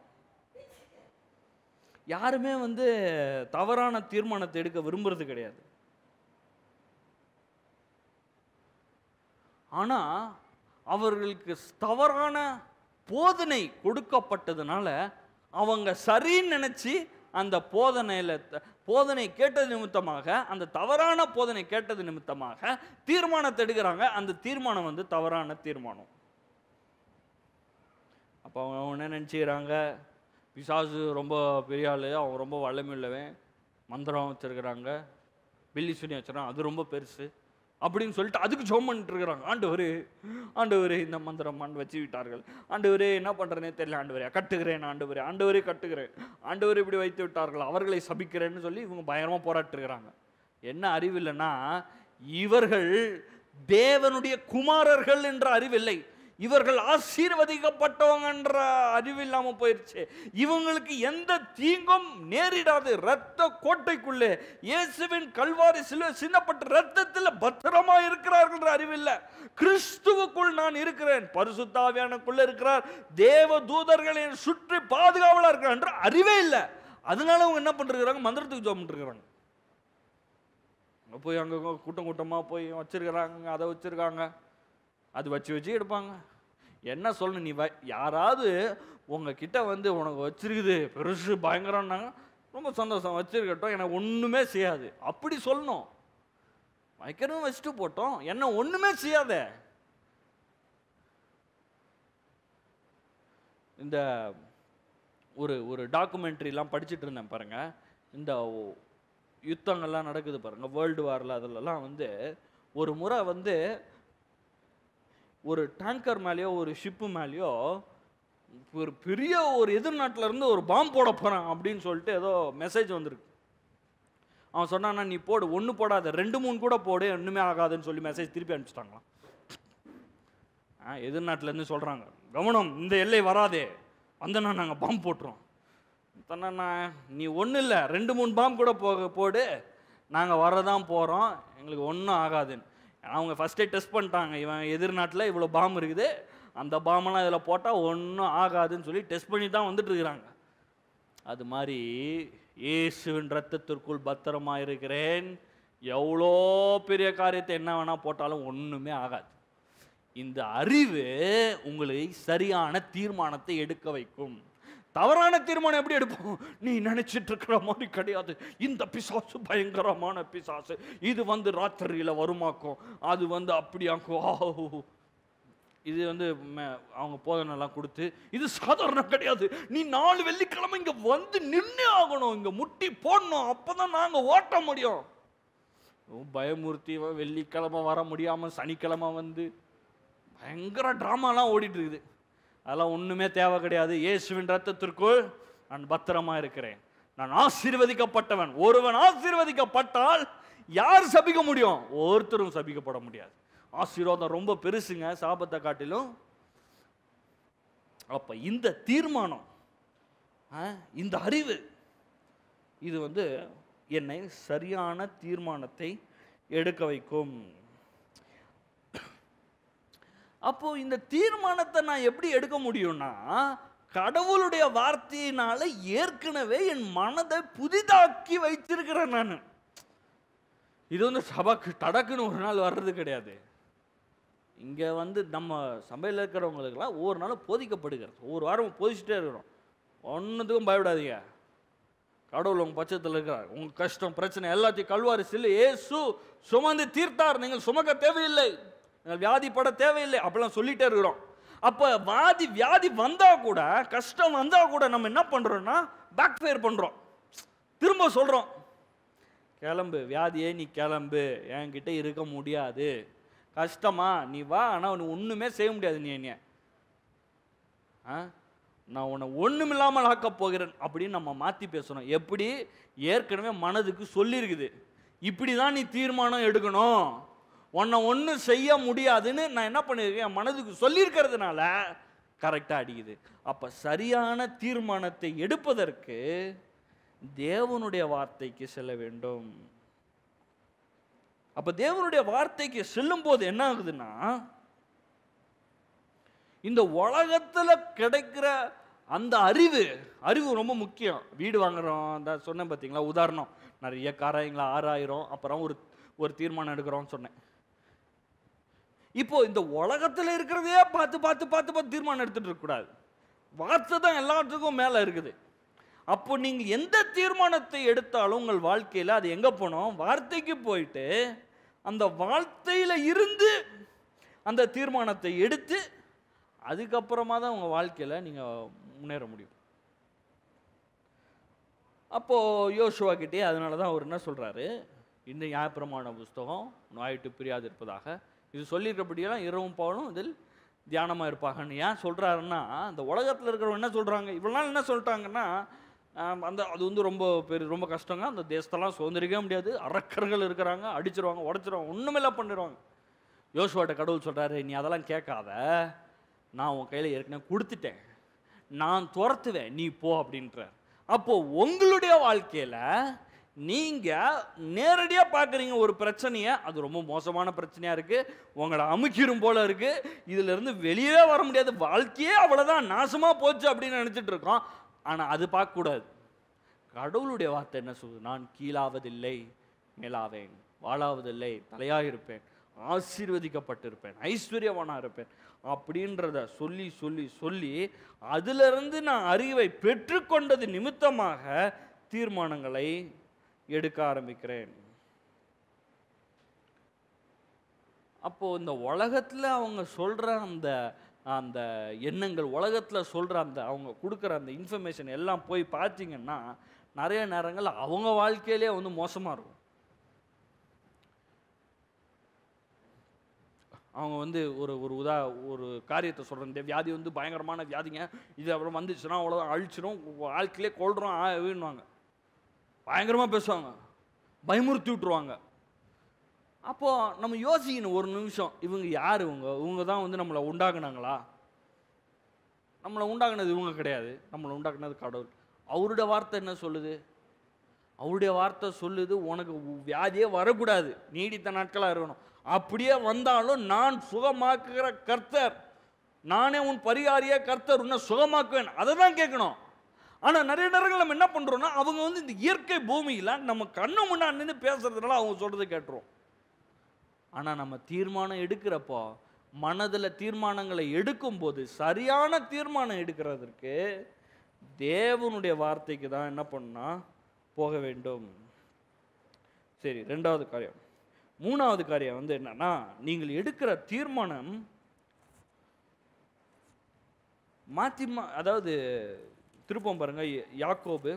யாருமே வந்து தவறான தீர்மானத்தை எடுக்க விரும்புறது கிடையாது ஆனா அவர்களுக்கு தவறான போதனை கொடுக்கப்பட்டதுனால அவங்க சரின்னு நினைச்சு அந்த போதனையில த- போதனை கேட்டது நிமித்தமாக அந்த தவறான போதனை கேட்டது நிமித்தமாக தீர்மானத்தை எடுக்கிறாங்க அந்த தீர்மானம் வந்து தவறான தீர்மானம் அப்போ அவங்க என்ன நினச்சிக்கிறாங்க பிசாசு ரொம்ப பெரிய ஆள் அவன் ரொம்ப வல்லமையுள்ளவன் மந்திரம் வச்சிருக்கிறாங்க பில்லி சுனி வச்சிடறான் அது ரொம்ப பெருசு அப்படின்னு சொல்லிட்டு அதுக்கு ஜோம் பண்ணிட்டு இருக்கிறாங்க ஆண்டவர் ஆண்டவர் இந்த மந்திரம் ஆண்டு வச்சு விட்டார்கள் ஆண்டவரே என்ன பண்ணுறேனே தெரியல ஆண்டவரே கட்டுகிறேன் ஆண்டவரே ஆண்டவரே கட்டுகிறேன் ஆண்டவர் இப்படி வைத்து விட்டார்கள் அவர்களை சபிக்கிறேன்னு சொல்லி இவங்க பயங்கரமாக போராட்டிருக்கிறாங்க என்ன அறிவு இல்லைன்னா இவர்கள் தேவனுடைய குமாரர்கள் என்ற அறிவில்லை இவர்கள் ஆசீர்வதிக்கப்பட்டவங்கன்ற அறிவு இல்லாம போயிருச்சு இவங்களுக்கு எந்த தீங்கும் நேரிடாது இரத்த கோட்டைக்குள்ளே இயேசுவின் கல்வாரி சிலுவை சின்னப்பட்ட ரத்தத்தில் பத்திரமா இருக்கிறார்கள் அறிவில்லை கிறிஸ்துவுக்குள் நான் இருக்கிறேன் பரிசுத்தாவியானுக்குள்ள இருக்கிறார் தேவ தூதர்களை சுற்றி பாதுகாவலா இருக்கிறார் என்ற அறிவே இல்லை அதனால அவங்க என்ன பண்ணிருக்கிறாங்க மந்திரத்துக்கு ஜோம் பண்ணிருக்கிறாங்க அங்கே போய் அங்கே கூட்டம் கூட்டமாக போய் வச்சிருக்கிறாங்க அதை வச்சிருக்காங்க அது வச்சு வச்சு எடுப்பாங்க என்ன சொல்லணும் நீ வ- யாராவது உங்ககிட்ட வந்து உனக்கு வச்சிருக்குது பெருசு பயங்கரம்னாங்க ரொம்ப சந்தோஷம் வச்சிருக்கட்டும் எனக்கு ஒன்றுமே செய்யாது அப்படி சொல்லணும் வைக்கிறதும் வச்சுட்டு போட்டோம் என்ன ஒன்றுமே செய்யாத இந்த ஒரு ஒரு டாக்குமெண்ட்ரிலாம் படிச்சுட்டு இருந்தேன் பாருங்க இந்த ஒ- யுத்தங்கள்லாம் நடக்குது பாருங்க வேர்ல்டு வாரில் அதிலலாம் வந்து ஒரு முறை வந்து ஒரு டேங்கர் மேலேயோ ஒரு ஷிப்பு மேலேயோ ஒரு பெரிய ஒரு எதிர்நாட்டுல இருந்து ஒரு பாம்பு போட போகிறான் அப்படின்னு சொல்லிட்டு ஏதோ மெசேஜ் வந்திருக்கு அவன் சொன்னான்னா நீ போடு ஒன்று போடாத ரெண்டு மூணு கூட போடு ஒன்றுமே ஆகாதுன்னு சொல்லி மெசேஜ் திருப்பி அனுப்பிச்சிட்டாங்களாம் ஆ எதிர்நாட்டிலேருந்து சொல்கிறாங்க கவனம் இந்த எல்லை வராதே வந்தனா நாங்கள் பாம்பு போட்டுறோம் சொன்னா நீ ஒன்றும் இல்லை ரெண்டு மூணு பாம்பு கூட போக போடு நாங்கள் வரதான் போகிறோம் எங்களுக்கு ஒன்றும் ஆகாதுன்னு அவங்க ஃபஸ்ட்டே டெஸ்ட் பண்ணிட்டாங்க இவன் எதிர்நாட்டில் இவ்வளோ பாம்பு இருக்குது அந்த பாம்பெல்லாம் இதில் போட்டால் ஒன்றும் ஆகாதுன்னு சொல்லி டெஸ்ட் பண்ணி தான் வந்துட்டு இருக்கிறாங்க அது மாதிரி இயேசுவின் ரத்தத்திற்குள் பத்திரமா இருக்கிறேன் எவ்வளோ பெரிய காரியத்தை என்ன வேணா போட்டாலும் ஒன்றுமே ஆகாது இந்த அறிவு உங்களை சரியான தீர்மானத்தை எடுக்க வைக்கும் தவறான தீர்மானம் எப்படி எடுப்போம் நீ நினைச்சிட்டு இருக்கிற மாதிரி கிடையாது இந்த பிசாசு பயங்கரமான பிசாசு இது வந்து ராத்திரியில வருமாக்கும் அது வந்து அப்படியாக்கும் ஆஹ் இது வந்து ம- அவங்க போதனெல்லாம் கொடுத்து இது சாதாரணம் கிடையாது நீ நாலு வெள்ளிக்கிழமை இங்க வந்து நின்னே ஆகணும் இங்க முட்டி போடணும் அப்பதான் நாங்க ஓட்ட முடியும் ஓ, பயமுறுத்தி இவன் வெள்ளிக்கிழமை வர முடியாம சனிக்கிழமை வந்து பயங்கர ட்ராமாலாம் ஓடிட்டு இருக்குது அதெல்லாம் ஒண்ணுமே தேவை கிடையாது இயேசுவின் ரத்தத்திற்குள் நான் பத்திரமா இருக்கிறேன் நான் ஆசீர்வதிக்கப்பட்டவன் ஒருவன் ஆசீர்வதிக்கப்பட்டால் யார் சபிக்க முடியும் ஒருத்தரும் சபிக்கப்பட முடியாது ஆசீர்வாதம் ரொம்ப பெருசுங்க சாபத்தை காட்டிலும் அப்ப இந்த தீர்மானம் ஆ, இந்த அறிவு இது வந்து என்னை சரியான தீர்மானத்தை எடுக்க வைக்கும் அப்போ இந்த தீர்மானத்தை நான் எப்படி எடுக்க முடியும்னா கடவுளுடைய வார்த்தையினால ஏற்கனவே என் மனதை புதிதாக்கி வைத்திருக்கிறேன் நான் இது வந்து சபக்கு டடக்குன்னு ஒரு நாள் வர்றது கிடையாது இங்கே வந்து நம்ம சபையில் இருக்கிறவங்களுக்கெல்லாம் ஒவ்வொரு நாளும் போதிக்கப்படுகிறது ஒவ்வொரு வாரம் போதிச்சுட்டே இருக்கிறோம் ஒன்றுத்துக்கும் பயப்படாதீங்க கடவுள் உங்கள் பட்சத்தில் இருக்கிறார் உங்கள் கஷ்டம் பிரச்சனை எல்லாத்தையும் கல்வாரி சில்லு ஏசு சுமந்து தீர்த்தார் நீங்கள் சுமக்க தேவையில்லை நீங்கள் வியாதிப்பட தேவையில்லை அப்படிலாம் சொல்லிட்டே இருக்கிறோம் அப்போ வாதி வியாதி வந்தால் கூட கஷ்டம் வந்தால் கூட நம்ம என்ன பண்ணுறோம்னா பேக் ஃபயர் பண்ணுறோம் திரும்ப சொல்கிறோம் கிளம்பு வியாதியே நீ கிளம்பு என்கிட்ட இருக்க முடியாது கஷ்டமா நீ வா ஆனால் நீ ஒன்றுமே செய்ய முடியாது நீ என்னைய ஆ நான் உன்னை ஒண்ணுமில்லாமல் ஆக்கப் போகிறேன் அப்படின்னு நம்ம மாற்றி பேசணும் எப்படி ஏற்கனவே மனதுக்கு சொல்லியிருக்குது இப்படி தான் நீ தீர்மானம் எடுக்கணும் உன்னை ஒன்றும் செய்ய முடியாதுன்னு நான் என்ன பண்ணியிருக்கேன் என் மனதுக்கு சொல்லியிருக்கிறதுனால கரெக்டாக அடிக்குது அப்போ சரியான தீர்மானத்தை எடுப்பதற்கு தேவனுடைய வார்த்தைக்கு செல்ல வேண்டும் அப்ப தேவனுடைய வார்த்தைக்கு செல்லும் போது என்ன ஆகுதுன்னா இந்த உலகத்துல கிடைக்கிற அந்த அறிவு அறிவு ரொம்ப முக்கியம் வீடு வாங்குறோம் அந்த சொன்னேன் பார்த்தீங்களா உதாரணம் நிறைய காராயங்களா ஆறாயிரம் அப்புறம் ஒரு ஒரு தீர்மானம் எடுக்கிறோம்னு சொன்னேன் இப்போ இந்த உலகத்துல இருக்கிறதையே பார்த்து பார்த்து பார்த்து பார்த்து தீர்மானம் எடுத்துட்டு இருக்கக்கூடாது வார்த்தை தான் எல்லாத்துக்கும் மேல இருக்குது அப்போ நீங்க எந்த தீர்மானத்தை எடுத்தாலும் உங்கள் வாழ்க்கையில அது எங்க போனோம் வார்த்தைக்கு போயிட்டு அந்த வார்த்தையில இருந்து அந்த தீர்மானத்தை எடுத்து அதுக்கப்புறமா தான் உங்க வாழ்க்கையில நீங்க முன்னேற முடியும் அப்போ யோசுவா கிட்டே அதனால தான் அவர் என்ன சொல்றாரு இந்த நியாயப்பிரமாண புஸ்தகம் நோயிட்டு பிரியாது இருப்பதாக இது சொல்லியிருக்கபடியெல்லாம் இரவும் பகலும் இதில் தியானமா இருப்பாங்கன்னு ஏன் சொல்றாருன்னா இந்த உலகத்துல இருக்கிறவங்க என்ன சொல்றாங்க இவ்வளவு நாள் என்ன சொல்லிட்டாங்கன்னா ஆம், அந்த அது வந்து ரொம்ப பெரிய ரொம்ப கஷ்டங்க அந்த தேசத்தெல்லாம் சுதந்திரிக்கவே முடியாது அரக்கர்கள் இருக்கிறாங்க அடிச்சிருவாங்க உடச்சிருவாங்க ஒண்ணுமில்ல பண்ணிடுவாங்க யோசுவாட்ட கடவுள் சொல்றாரு நீ அதெல்லாம் கேட்காத நான் உன் கையில ஏற்கனவே கொடுத்துட்டேன் நான் துரத்துவேன் நீ போ அப்படின்றார் அப்போ உங்களுடைய வாழ்க்கையில நீங்க நேரடியா பார்க்குறீங்க ஒரு பிரச்சனையை அது ரொம்ப மோசமான பிரச்சனையா இருக்கு உங்களை அமுக்கிரும் போல இருக்கு இதுல இருந்து வெளியே வர முடியாது வாழ்க்கையே அவ்வளவுதான் நாசமா போச்சு அப்படின்னு நினைச்சிட்டு இருக்கோம் ஆனா அது பார்க்க கூடாது கடவுளுடைய வார்த்தை என்ன சொல்லுது நான் கீழாவதில்லை மேலாவேன் வாழாவதில்லை தலையாக இருப்பேன் ஆசீர்வதிக்கப்பட்டிருப்பேன் ஐஸ்வர்யவானா இருப்பேன் அப்படின்றத சொல்லி சொல்லி சொல்லி அதிலிருந்து நான் அறிவை பெற்றுக்கொண்டது நிமித்தமாக தீர்மானங்களை எடுக்க ஆரம்பிக்கிறேன் அப்போ இந்த உலகத்துல அவங்க சொல்ற அந்த அந்த எண்ணங்கள் உலகத்துல சொல்ற அந்த அவங்க கொடுக்குற அந்த இன்ஃபர்மேஷன் எல்லாம் போய் பார்த்தீங்கன்னா நிறைய நேரங்கள் அவங்க வாழ்க்கையிலே வந்து மோசமா இருக்கும் அவங்க வந்து ஒரு ஒரு உதா ஒரு காரியத்தை சொல்கிறேன் இந்த வியாதி வந்து பயங்கரமான வியாதிங்க இது அப்புறம் வந்துச்சுன்னா அவ்வளோ அழிச்சிரும் வாழ்க்கையிலே கொள்றோம் ஆவின்னுவாங்க பயங்கரமாக பேசுவாங்க பயமுறுத்தி விட்ருவாங்க அப்போ நம்ம யோசிக்கணும் ஒரு நிமிஷம் இவங்க யார் இவங்க இவங்க தான் வந்து நம்மளை உண்டாக்குனாங்களா நம்மளை உண்டாக்குனது இவங்க கிடையாது நம்மளை உண்டாக்குனது கடவுள் அவருடைய வார்த்தை என்ன சொல்லுது அவருடைய வார்த்தை சொல்லுது உனக்கு உ- வியாதியே வரக்கூடாது நீடித்த நாட்களாக இருக்கணும் அப்படியே வந்தாலும் நான் சுகமாக்குகிற கர்த்தர் நானே உன் பரிகாரியே கர்த்தர் உன்னை சுகமாக்குவேன் அதை தான் கேட்கணும் ஆனால் நிறைய நேரங்கள் நம்ம என்ன பண்ணுறோம்னா அவங்க வந்து இந்த இயற்கை பூமியில் நம்ம கண்ணு முன்னாடி நின்று பேசுறதுனால அவங்க சொல்கிறத கேட்டுரும் ஆனால் நம்ம தீர்மானம் எடுக்கிறப்போ மனதில் தீர்மானங்களை எடுக்கும்போது சரியான தீர்மானம் எடுக்கிறதற்கு தேவனுடைய வார்த்தைக்கு தான் என்ன பண்ணா போக வேண்டும் சரி ரெண்டாவது காரியம் மூணாவது காரியம் வந்து என்னன்னா நீங்கள் எடுக்கிற தீர்மானம் மாத்தி மா அதாவது திருப்பம் பாருங்க யா- யாக்கோபு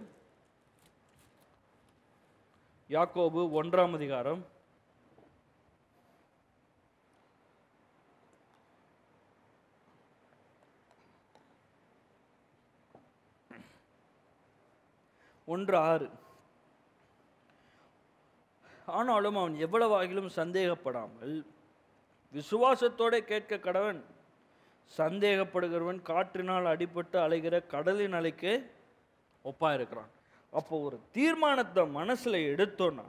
யாக்கோபு ஒன்றாம் அதிகாரம் ஒன்று ஆறு ஆனாலும் அவன் எவ்வளவாகிலும் சந்தேகப்படாமல் விசுவாசத்தோட கேட்க கடவன் சந்தேகப்படுகிறவன் காற்றினால் அடிபட்டு அலைகிற கடலின் அலைக்கு ஒப்பா இருக்கிறான் அப்போ ஒரு தீர்மானத்தை மனசுல எடுத்தோன்னா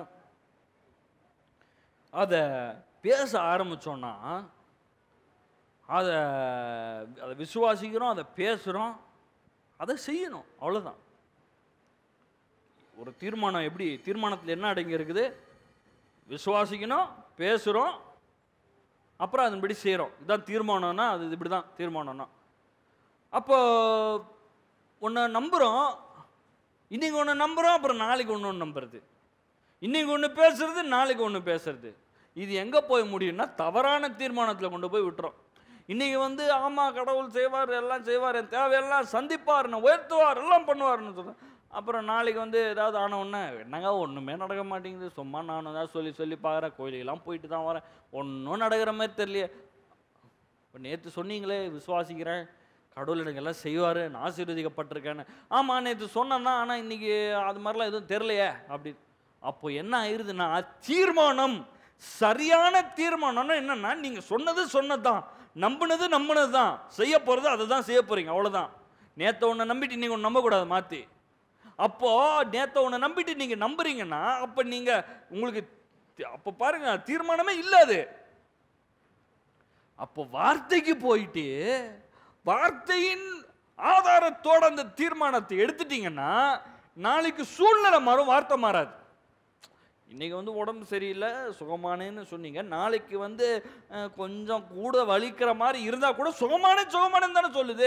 அதை பேச ஆரம்பிச்சோன்னா அதை அதை விசுவாசிக்கிறோம் அதை பேசுகிறோம் அதை செய்யணும் அவ்வளோதான் ஒரு தீர்மானம் எப்படி தீர்மானத்தில் என்ன அடங்கி இருக்குது விசுவாசிக்கணும் பேசுகிறோம் அப்புறம் அதன்படி செய்கிறோம் இதான் தீர்மானம்னா அது இப்படி தான் தீர்மானம்னா அப்போ ஒன்று நம்புகிறோம் இன்னைக்கு ஒன்று நம்புகிறோம் அப்புறம் நாளைக்கு ஒன்று ஒன்று நம்புறது இன்னைக்கு ஒன்று பேசுறது நாளைக்கு ஒன்று பேசுறது இது எங்கே போய் முடியும்னா தவறான தீர்மானத்தில் கொண்டு போய் விட்டுறோம் இன்னைக்கு வந்து ஆமாம் கடவுள் செய்வார் எல்லாம் செய்வார் என் தேவையெல்லாம் சந்திப்பார் என்னை உயர்த்துவார் எல்லாம் பண்ணுவார்னு சொல்கிறேன் அப்புறம் நாளைக்கு வந்து ஏதாவது ஆன உடனே என்னங்க ஒன்றுமே நடக்க மாட்டேங்குது சும்மா நானும் தான் சொல்லி சொல்லி பார்க்குறேன் கோயிலுக்கெல்லாம் போயிட்டு தான் வரேன் ஒன்றும் நடக்கிற மாதிரி தெரியலையே இப்போ நேற்று சொன்னீங்களே விசுவாசிக்கிறேன் கடவுள் எனக்கு எல்லாம் செய்வார் நான் ஆசீர்வதிக்கப்பட்டிருக்கேன்னு ஆமாம் நேற்று சொன்னேன்னா ஆனால் இன்னைக்கு அது மாதிரிலாம் எதுவும் தெரிலையே அப்படி அப்போ என்ன ஆயிருதுன்னா தீர்மானம் சரியான தீர்மானம்னா என்னன்னா நீங்கள் சொன்னது சொன்னது தான் நம்பினது நம்பினது தான் செய்ய போகிறது அதை தான் செய்ய போகிறீங்க அவ்வளோதான் நேற்று ஒன்று நம்பிட்டு நீங்கள் ஒன்று நம்பக்கூடாது மாற்றி அப்போ நேத்த ஒன்று நம்பிட்டு நீங்க நம்புறீங்கன்னா அப்ப நீங்க உங்களுக்கு தி- அப்போ பாருங்க தீர்மானமே இல்லாது அப்போ வார்த்தைக்கு போயிட்டு வார்த்தையின் ஆதாரத்தோட அந்த தீர்மானத்தை எடுத்துட்டீங்கன்னா நாளைக்கு சூழ்நிலை மாறும் வார்த்தை மாறாது இன்னைக்கு வந்து உடம்பு சரியில்லை சுகமானேன்னு சொன்னீங்க நாளைக்கு வந்து அஹ், கொஞ்சம் கூட வலிக்கிற மாதிரி இருந்தா கூட சுகமானே சுகமானேன்னு தானே சொல்லுது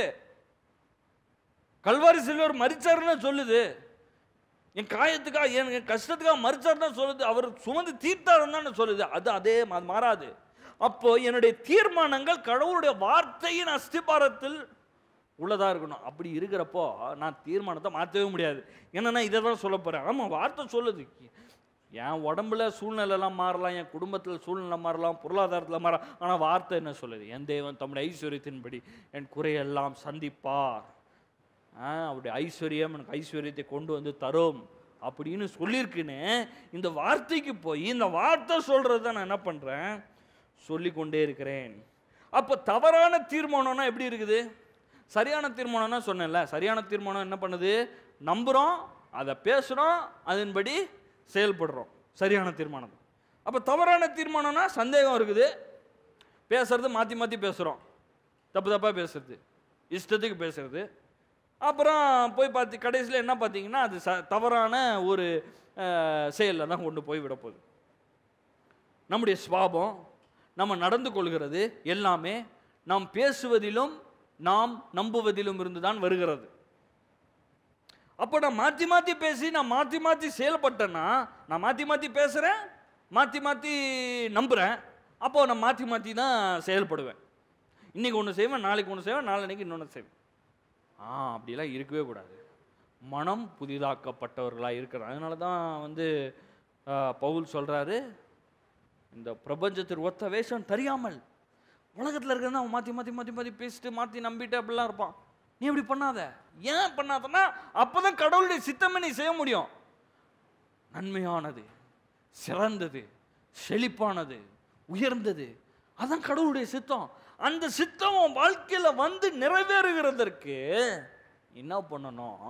கல்வாரி செல்வர் மரிச்சாருன்னு சொல்லுது என் காயத்துக்காக என் என் கஷ்டத்துக்காக மறிச்சாருன்னு சொல்லுது அவர் சுமந்து தீர்த்தாருன்னு தானே சொல்லுது அது அதே மா- மாறாது அப்போ என்னுடைய தீர்மானங்கள் கடவுளுடைய வார்த்தையின் அஸ்திபாரத்தில் உள்ளதா இருக்கணும் அப்படி இருக்கிறப்போ நான் தீர்மானத்தை மாற்றவே முடியாது என்னன்னா இதை தான் சொல்ல போறேன் ஆமாம் வார்த்தை சொல்லுது என் உடம்புல சூழ்நிலைலாம் மாறலாம் என் குடும்பத்தில் சூழ்நிலை மாறலாம் பொருளாதாரத்தில் மாறலாம் ஆனால் வார்த்தை என்ன சொல்லுது என் தேவன் தம்முடைய ஐஸ்வர்யத்தின்படி என் குறையெல்லாம் சந்திப்பார் ஆ, அவருடைய ஐஸ்வர்யம் எனக்கு ஐஸ்வர்யத்தை கொண்டு வந்து தரும் அப்படின்னு சொல்லியிருக்குன்னு இந்த வார்த்தைக்கு போய் இந்த வார்த்தை சொல்றது நான் என்ன பண்றேன் சொல்லிக்கொண்டே இருக்கிறேன் அப்போ தவறான தீர்மானம்னா எப்படி இருக்குது சரியான தீர்மானம்னா சொன்னேன்ல சரியான தீர்மானம் என்ன பண்ணுது நம்புறோம் அதை பேசுறோம் அதன்படி செயல்படுறோம் சரியான தீர்மானம் அப்போ தவறான தீர்மானம்னா சந்தேகம் இருக்குது பேசுறது மாற்றி மாற்றி பேசுகிறோம் தப்பு தப்பாக பேசுறது இஷ்டத்துக்கு பேசுறது அப்புறம் போய் பார்த்து கடைசியில் என்ன பார்த்தீங்கன்னா அது ச தவறான ஒரு செயலில் தான் கொண்டு போய் விட போகுது நம்முடைய சுவாபம் நம்ம நடந்து கொள்கிறது எல்லாமே நாம் பேசுவதிலும் நாம் நம்புவதிலும் இருந்து தான் வருகிறது அப்போ நான் மாற்றி மாற்றி பேசி நான் மாற்றி மாற்றி செயல்பட்டேன்னா நான் மாற்றி மாற்றி பேசுகிறேன் மாற்றி மாற்றி நம்புகிறேன் அப்போ நான் மாற்றி மாற்றி தான் செயல்படுவேன் இன்னைக்கு ஒன்று செய்வேன் நாளைக்கு ஒன்று செய்வேன் நாளைக்கு இன்னொன்று செய்வேன் ஆ அப்படிலாம் இருக்கவே கூடாது மனம் புதிதாக்கப்பட்டவர்களாக இருக்கிறாங்க அதனால தான் வந்து ஆ, பவுல் சொல்கிறாரு இந்த பிரபஞ்சத்திற்கு ஒத்த வேஷம் தெரியாமல் உலகத்தில் இருக்கிறத அவன் மாற்றி மாற்றி மாற்றி மாற்றி பேசிட்டு மாற்றி நம்பிட்டு அப்படிலாம் இருப்பான் நீ இப்படி பண்ணாத ஏன் பண்ணாதன்னா அப்போ தான் கடவுளுடைய சித்தமே நீ செய்ய முடியும் நன்மையானது சிறந்தது செழிப்பானது உயர்ந்தது அதான் கடவுளுடைய சித்தம் அந்த சித்தம் உன் வாழ்க்கையில வந்து நிறைவேறுகிறதற்கு என்ன பண்ணணும்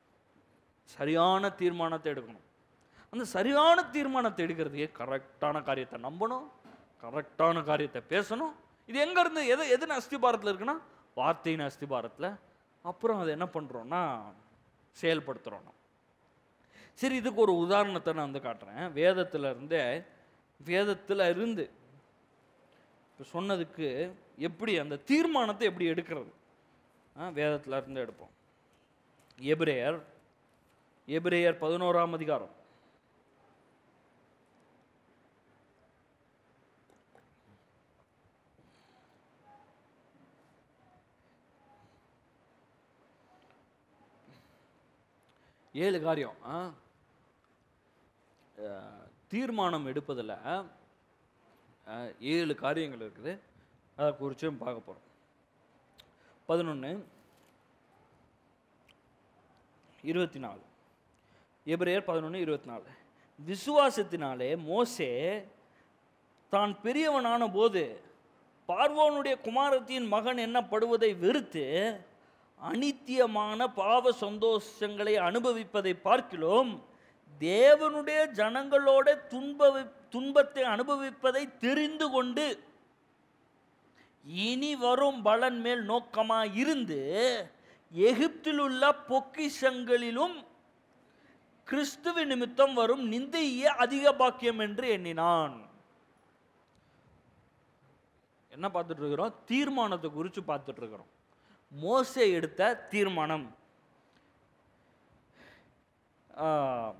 சரியான தீர்மானத்தை எடுக்கணும் அந்த சரியான தீர்மானத்தை எடுக்கிறதுக்கே கரெக்டான காரியத்தை நம்பணும் கரெக்டான காரியத்தை பேசணும் இது எங்க இருந்து எது எதுன்னு அஸ்திபாரத்தில் இருக்குன்னா வார்த்தையின் அஸ்திபாரத்தில் அப்புறம் அதை என்ன பண்றோம்னா செயல்படுத்துறோம் நம்ம. சரி இதுக்கு ஒரு உதாரணத்தை நான் வந்து காட்டுறேன் வேதத்துல இருந்தே வேதத்துல இருந்து இப்போ சொன்னதுக்கு எப்படி அந்த தீர்மானத்தை எப்படி எடுக்கிறது ஆ, வேதத்துல இருந்து எடுப்போம் எபிரேயர் எபிரேயர் பதினோராம் அதிகாரம் ஏழு காரியம் ஆ? அஹ், தீர்மானம் எடுப்பதில் அஹ், ஏழு காரியங்கள் இருக்குது அதை குறிச்சும் பார்க்க போகிறோம் பதினொன்று இருபத்தி நாலு எபிரேயர் பதினொன்று இருபத்தி நாலு விசுவாசத்தினாலே மோசே தான் பெரியவனான போது பார்வோனுடைய குமாரத்தின் மகன் என்னப்படுவதை வெறுத்து அனித்தியமான பாவ சந்தோஷங்களை அனுபவிப்பதை பார்க்கிலும் தேவனுடைய ஜனங்களோட துன்ப துன்பத்தை அனுபவிப்பதை தெரிந்து கொண்டு இனி வரும் பலன் மேல் நோக்கமா இருந்து எகிப்தில் உள்ள பொக்கிஷங்களிலும் கிறிஸ்துவ நிமித்தம் வரும் நிந்தையே அதிக பாக்கியம் என்று எண்ணினான் என்ன பார்த்துட்டு இருக்கிறோம் தீர்மானத்தை குறித்து பார்த்துட்டு இருக்கிறோம் மோசே எடுத்த தீர்மானம் ஆஹ்,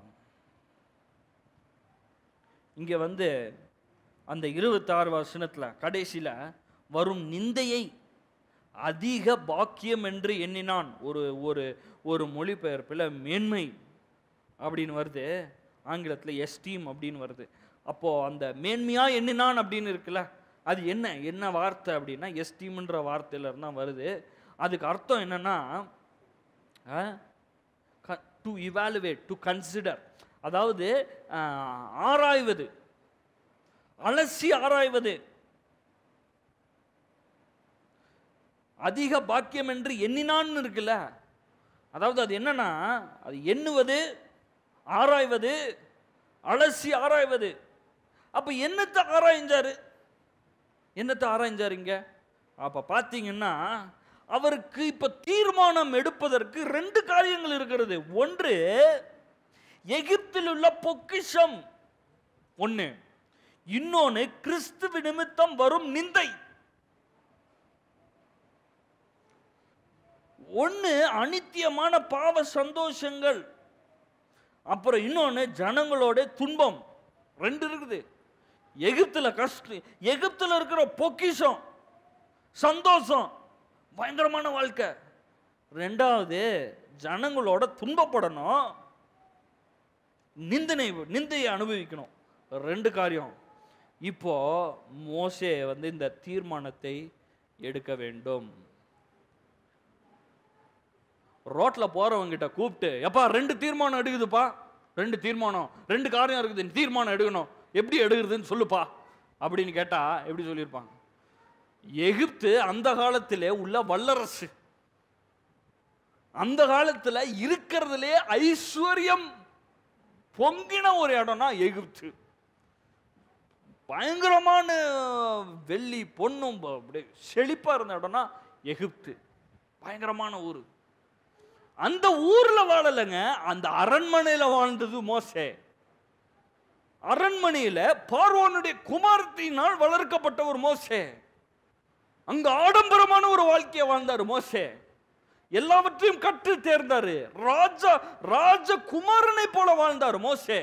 இங்க வந்து அந்த இருபத்தாறு வசனத்துல கடைசியில வரும் நிந்தையை அதிக பாக்கியம் என்று எண்ணினான் ஒரு ஒரு ஒரு மொழிபெயர்ப்பில் மேன்மை அப்படின்னு வருது ஆங்கிலத்தில் எஸ்டீம் அப்படின்னு வருது அப்போ அந்த மேன்மையா எண்ணினான் அப்படின்னு இருக்குல்ல அது என்ன என்ன வார்த்தை அப்படின்னா எஸ்டீம்ன்ற வார்த்தையில இருந்து தான் வருது அதுக்கு அர்த்தம் என்னன்னா டு இவாலுவேட் டு கன்சிடர் அதாவது அஹ், ஆராய்வது அலசி ஆராய்வது அதிக பாக்கியம் என்று எண்ணினான்னு இருக்குல்ல அதாவது அது என்னன்னா அது எண்ணுவது ஆராய்வது அலசி ஆராய்வது அப்ப என்னத்தை ஆராய்ஞ்சாரு என்னத்தை ஆராய்ஞ்சாரு இங்க அப்ப பாத்தீங்கன்னா அவருக்கு இப்ப தீர்மானம் எடுப்பதற்கு ரெண்டு காரியங்கள் இருக்கிறது ஒன்று எகிப்தில் உள்ள பொக்கிஷம் ஒண்ணு இன்னொன்னு கிறிஸ்துவ நிமித்தம் வரும் நிந்தை ஒன்று அனித்தியமான பாவ சந்தோஷங்கள் அப்புறம் இன்னொன்று ஜனங்களோட துன்பம் ரெண்டு இருக்குது எகிப்துல கஷ்ட எகிப்துல இருக்கிற பொக்கிஷம் சந்தோஷம் பயங்கரமான வாழ்க்கை ரெண்டாவது ஜனங்களோட துன்பப்படணும் நிந்தனை நிந்தையை அனுபவிக்கணும் ரெண்டு காரியம் இப்போ மோசே வந்து இந்த தீர்மானத்தை எடுக்க வேண்டும் ரோட்ல போறவங்கிட்ட கூப்பிட்டு எப்பா ரெண்டு தீர்மானம் எடுக்குதுப்பா ரெண்டு தீர்மானம் ரெண்டு காரியம் இருக்குது நீ தீர்மானம் எடுக்கணும் எப்படி எடுக்கிறதுன்னு சொல்லுப்பா அப்படின்னு கேட்டா எப்படி சொல்லியிருப்பாங்க எகிப்து அந்த காலத்திலே உள்ள வல்லரசு அந்த காலத்துல இருக்கிறதுலே ஐஸ்வர்யம் பொங்கின ஒரு இடம்னா எகிப்து பயங்கரமான வெள்ளி பொண்ணும் அப்படியே செழிப்பா இருந்த இடம்னா எகிப்து பயங்கரமான ஊர் அந்த ஊர்ல வாழலைங்க அந்த அரண்மனையில வாழ்ந்தது மோசே அரண்மனையில பார்வோனுடைய குமாரத்தினால் வளர்க்கப்பட்ட ஒரு மோசே அங்க ஆடம்பரமான ஒரு வாழ்க்கையை வாழ்ந்தார் மோசே எல்லாவற்றையும் கற்று தேர்ந்தாரு ராஜா ராஜகுமாரனை போல வாழ்ந்தார் மோசே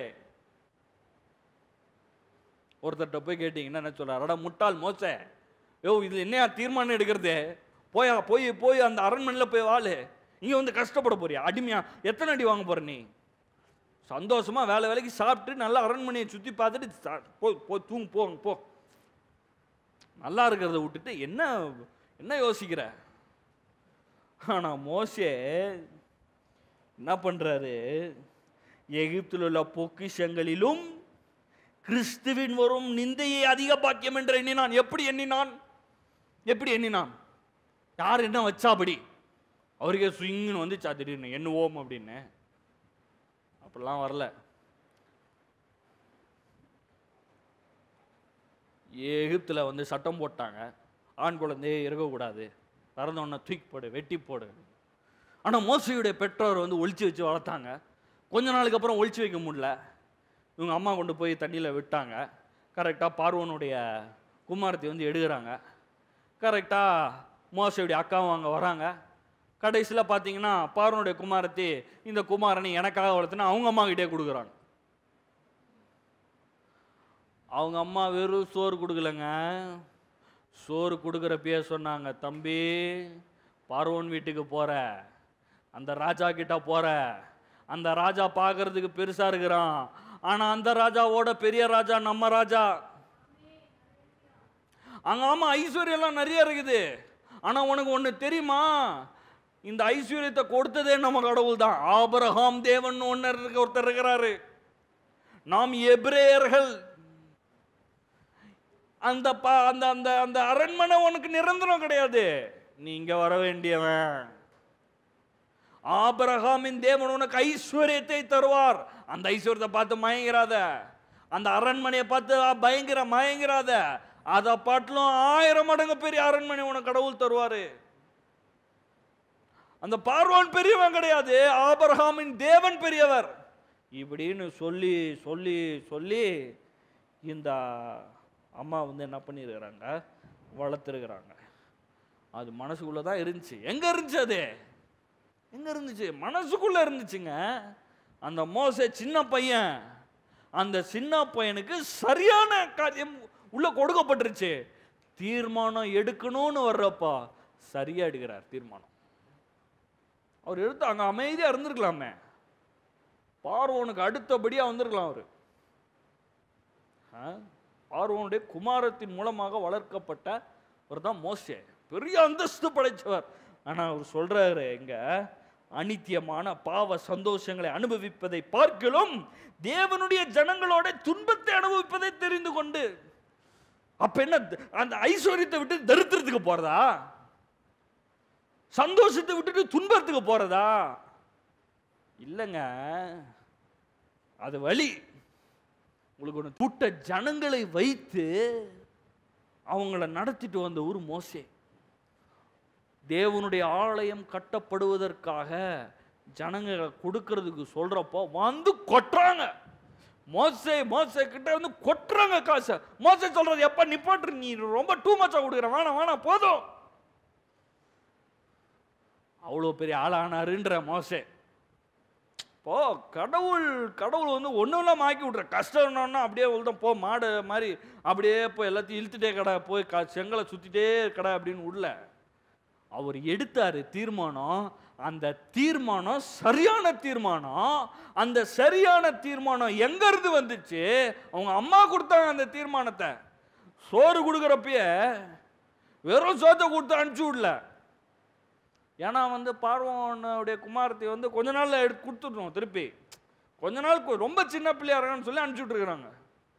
ஒருத்தர்கிட்ட போய் கேட்டீங்கன்னா என்ன சொல்றாரு அட முட்டாள் மோசே யோ இது என்னையா தீர்மானம் எடுக்கிறது போயா போய் போய் அந்த அரண்மனையில் போய் வாழு இங்க வந்து கஷ்டப்பட போறியா அடிமையா எத்தனை அடி வாங்க போற நீ சந்தோஷமா வேலை வேலைக்கு சாப்பிட்டு நல்லா அரண்மனையை சுத்தி பார்த்துட்டு சா- போ போய் தூங்கு போ போ நல்லா இருக்கிறத விட்டுட்டு என்ன என்ன யோசிக்கிற ஆனா மோசே என்ன பண்றாரு எகிப்தில் உள்ள பொக்கிஷங்களிலும் கிறிஸ்துவின் வரும் நிந்தையை அதிக பாக்கியம் என்று எண்ணினான் எப்படி எண்ணினான் எப்படி எண்ணினான் யார் என்ன வச்சாபடி அவருக்கே ஸ்விங்னு வந்துச்சா திடீர்னு எண்ணுவோம் அப்படின்னு அப்படிலாம் வரல எகிப்தில் வந்து சட்டம் போட்டாங்க ஆண் குழந்தையே இருக்கக்கூடாது பிறந்தவொடனே தூக்கி போடு வெட்டி போடு ஆனால் மோசையுடைய பெற்றோர் வந்து ஒளிச்சு வச்சு வளர்த்தாங்க கொஞ்ச நாளுக்கு அப்புறம் ஒளிச்சு வைக்க முடியல இவங்க அம்மா கொண்டு போய் தண்ணியில் விட்டாங்க கரெக்டாக பார்வனுடைய குமாரத்தை வந்து எடுக்கிறாங்க கரெக்டாக மோசையுடைய அக்காவும் அங்கே வராங்க கடைசியில் பார்த்தீங்கன்னா பார்வனுடைய குமாரத்தி இந்த குமாரனை எனக்காக வளர்த்துனா அவங்க அம்மா கிட்டே கொடுக்குறாங்க அவங்க அம்மா வெறும் சோறு கொடுக்கலங்க சோறு கொடுக்குறப்பயே சொன்னாங்க தம்பி பார்வோன் வீட்டுக்கு போற அந்த ராஜா கிட்ட போற அந்த ராஜா பார்க்கறதுக்கு பெருசா இருக்கிறான் ஆனா அந்த ராஜாவோட பெரிய ராஜா நம்ம ராஜா அங்க ஆமா ஐஸ்வர்யம் எல்லாம் நிறைய இருக்குது ஆனா உனக்கு ஒண்ணு தெரியுமா இந்த ஐஸ்வர்யத்தை கொடுத்ததே நம்ம கடவுள் தான் ஆபரகாம் தேவன் ஒன்னு இருக்க ஒருத்தர் இருக்கிறாரு நாம் எபிரேயர்கள் அந்த பா அந்த அந்த அந்த அரண்மனை உனக்கு நிரந்தரம் கிடையாது நீங்க வர வேண்டியவன் ஆபரகாமின் தேவன் உனக்கு ஐஸ்வர்யத்தை தருவார் அந்த ஐஸ்வர்யத்தை பார்த்து மயங்கிறாத அந்த அரண்மனையை பார்த்து பயங்கர மயங்கிறாத அதை பாட்டிலும் ஆயிரம் மடங்கு பெரிய அரண்மனை உனக்கு கடவுள் தருவாரு அந்த பார்வான் பெரியவன் கிடையாது ஆபரகாமின் தேவன் பெரியவர் இப்படின்னு சொல்லி சொல்லி சொல்லி இந்த அம்மா வந்து என்ன பண்ணியிருக்கிறாங்க வளர்த்துருக்குறாங்க அது மனசுக்குள்ள தான் இருந்துச்சு எங்க இருந்துச்சு அது எங்க இருந்துச்சு மனசுக்குள்ள இருந்துச்சுங்க அந்த மோச சின்ன பையன் அந்த சின்ன பையனுக்கு சரியான காரியம் உள்ள கொடுக்கப்பட்டுருச்சு தீர்மானம் எடுக்கணும்னு வர்றப்பா சரியா எடுக்கிறார் தீர்மானம் அவர் எடுத்து அங்க அமைதியா இருந்திருக்கலாமே பார்வோனுக்கு அடுத்தபடியா வந்திருக்கலாம் அவரு ஆ? பார்வோனுடைய குமாரத்தின் மூலமாக வளர்க்கப்பட்ட ஒரு தான் மோசே பெரிய அந்தஸ்து படைச்சவர் ஆனா அவர் சொல்றாரு எங்க அனித்தியமான பாவ சந்தோஷங்களை அனுபவிப்பதை பார்க்கலும் தேவனுடைய ஜனங்களோட துன்பத்தை அனுபவிப்பதை தெரிந்து கொண்டு அப்ப என்ன அந்த ஐஸ்வர்யத்தை விட்டு தரித்திரத்துக்கு போறதா சந்தோஷத்தை விட்டுட்டு துன்பத்துக்கு போறதா இல்லைங்க அது வழி உங்களுக்கு ஒன்று கூட்ட ஜனங்களை வைத்து அவங்கள நடத்திட்டு வந்த ஊர் மோசே தேவனுடைய ஆலயம் கட்டப்படுவதற்காக ஜனங்க கொடுக்கறதுக்கு சொல்றப்போ வந்து கொட்டுறாங்க மோசே மோசே கிட்ட வந்து கொட்டுறாங்க காசை மோசே சொல்றது எப்ப நிப்பாட்டு நீ ரொம்ப டூ மச்சா கொடுக்குற வேணாம் வேணாம் போதும் அவ்வளோ பெரிய ஆளானாருன்ற மோசே இப்போ கடவுள் கடவுள் வந்து ஒன்றும் இல்லாமல் ஆக்கி விட்ற கஷ்டம்னா அப்படியே உள்ள போ மாடு மாதிரி அப்படியே போய் எல்லாத்தையும் இழுத்துட்டே கடை போய் க செங்கலை சுற்றிட்டே கடை அப்படின்னு உள்ள அவர் எடுத்தாரு தீர்மானம் அந்த தீர்மானம் சரியான தீர்மானம் அந்த சரியான தீர்மானம் எங்க இருந்து வந்துச்சு அவங்க அம்மா கொடுத்தாங்க அந்த தீர்மானத்தை சோறு கொடுக்குறப்பயே வெறும் சோத்தை கொடுத்து அனுப்பிச்சு விடல ஏன்னா வந்து பார்வனுடைய குமாரத்தை வந்து கொஞ்ச நாள்ல எடுத்து கொடுத்துட்டோம் திருப்பி கொஞ்ச நாள் கொ- ரொம்ப சின்ன பிள்ளையா இருக்கான்னு சொல்லி அனுப்பிச்சு விட்டுருக்குறாங்க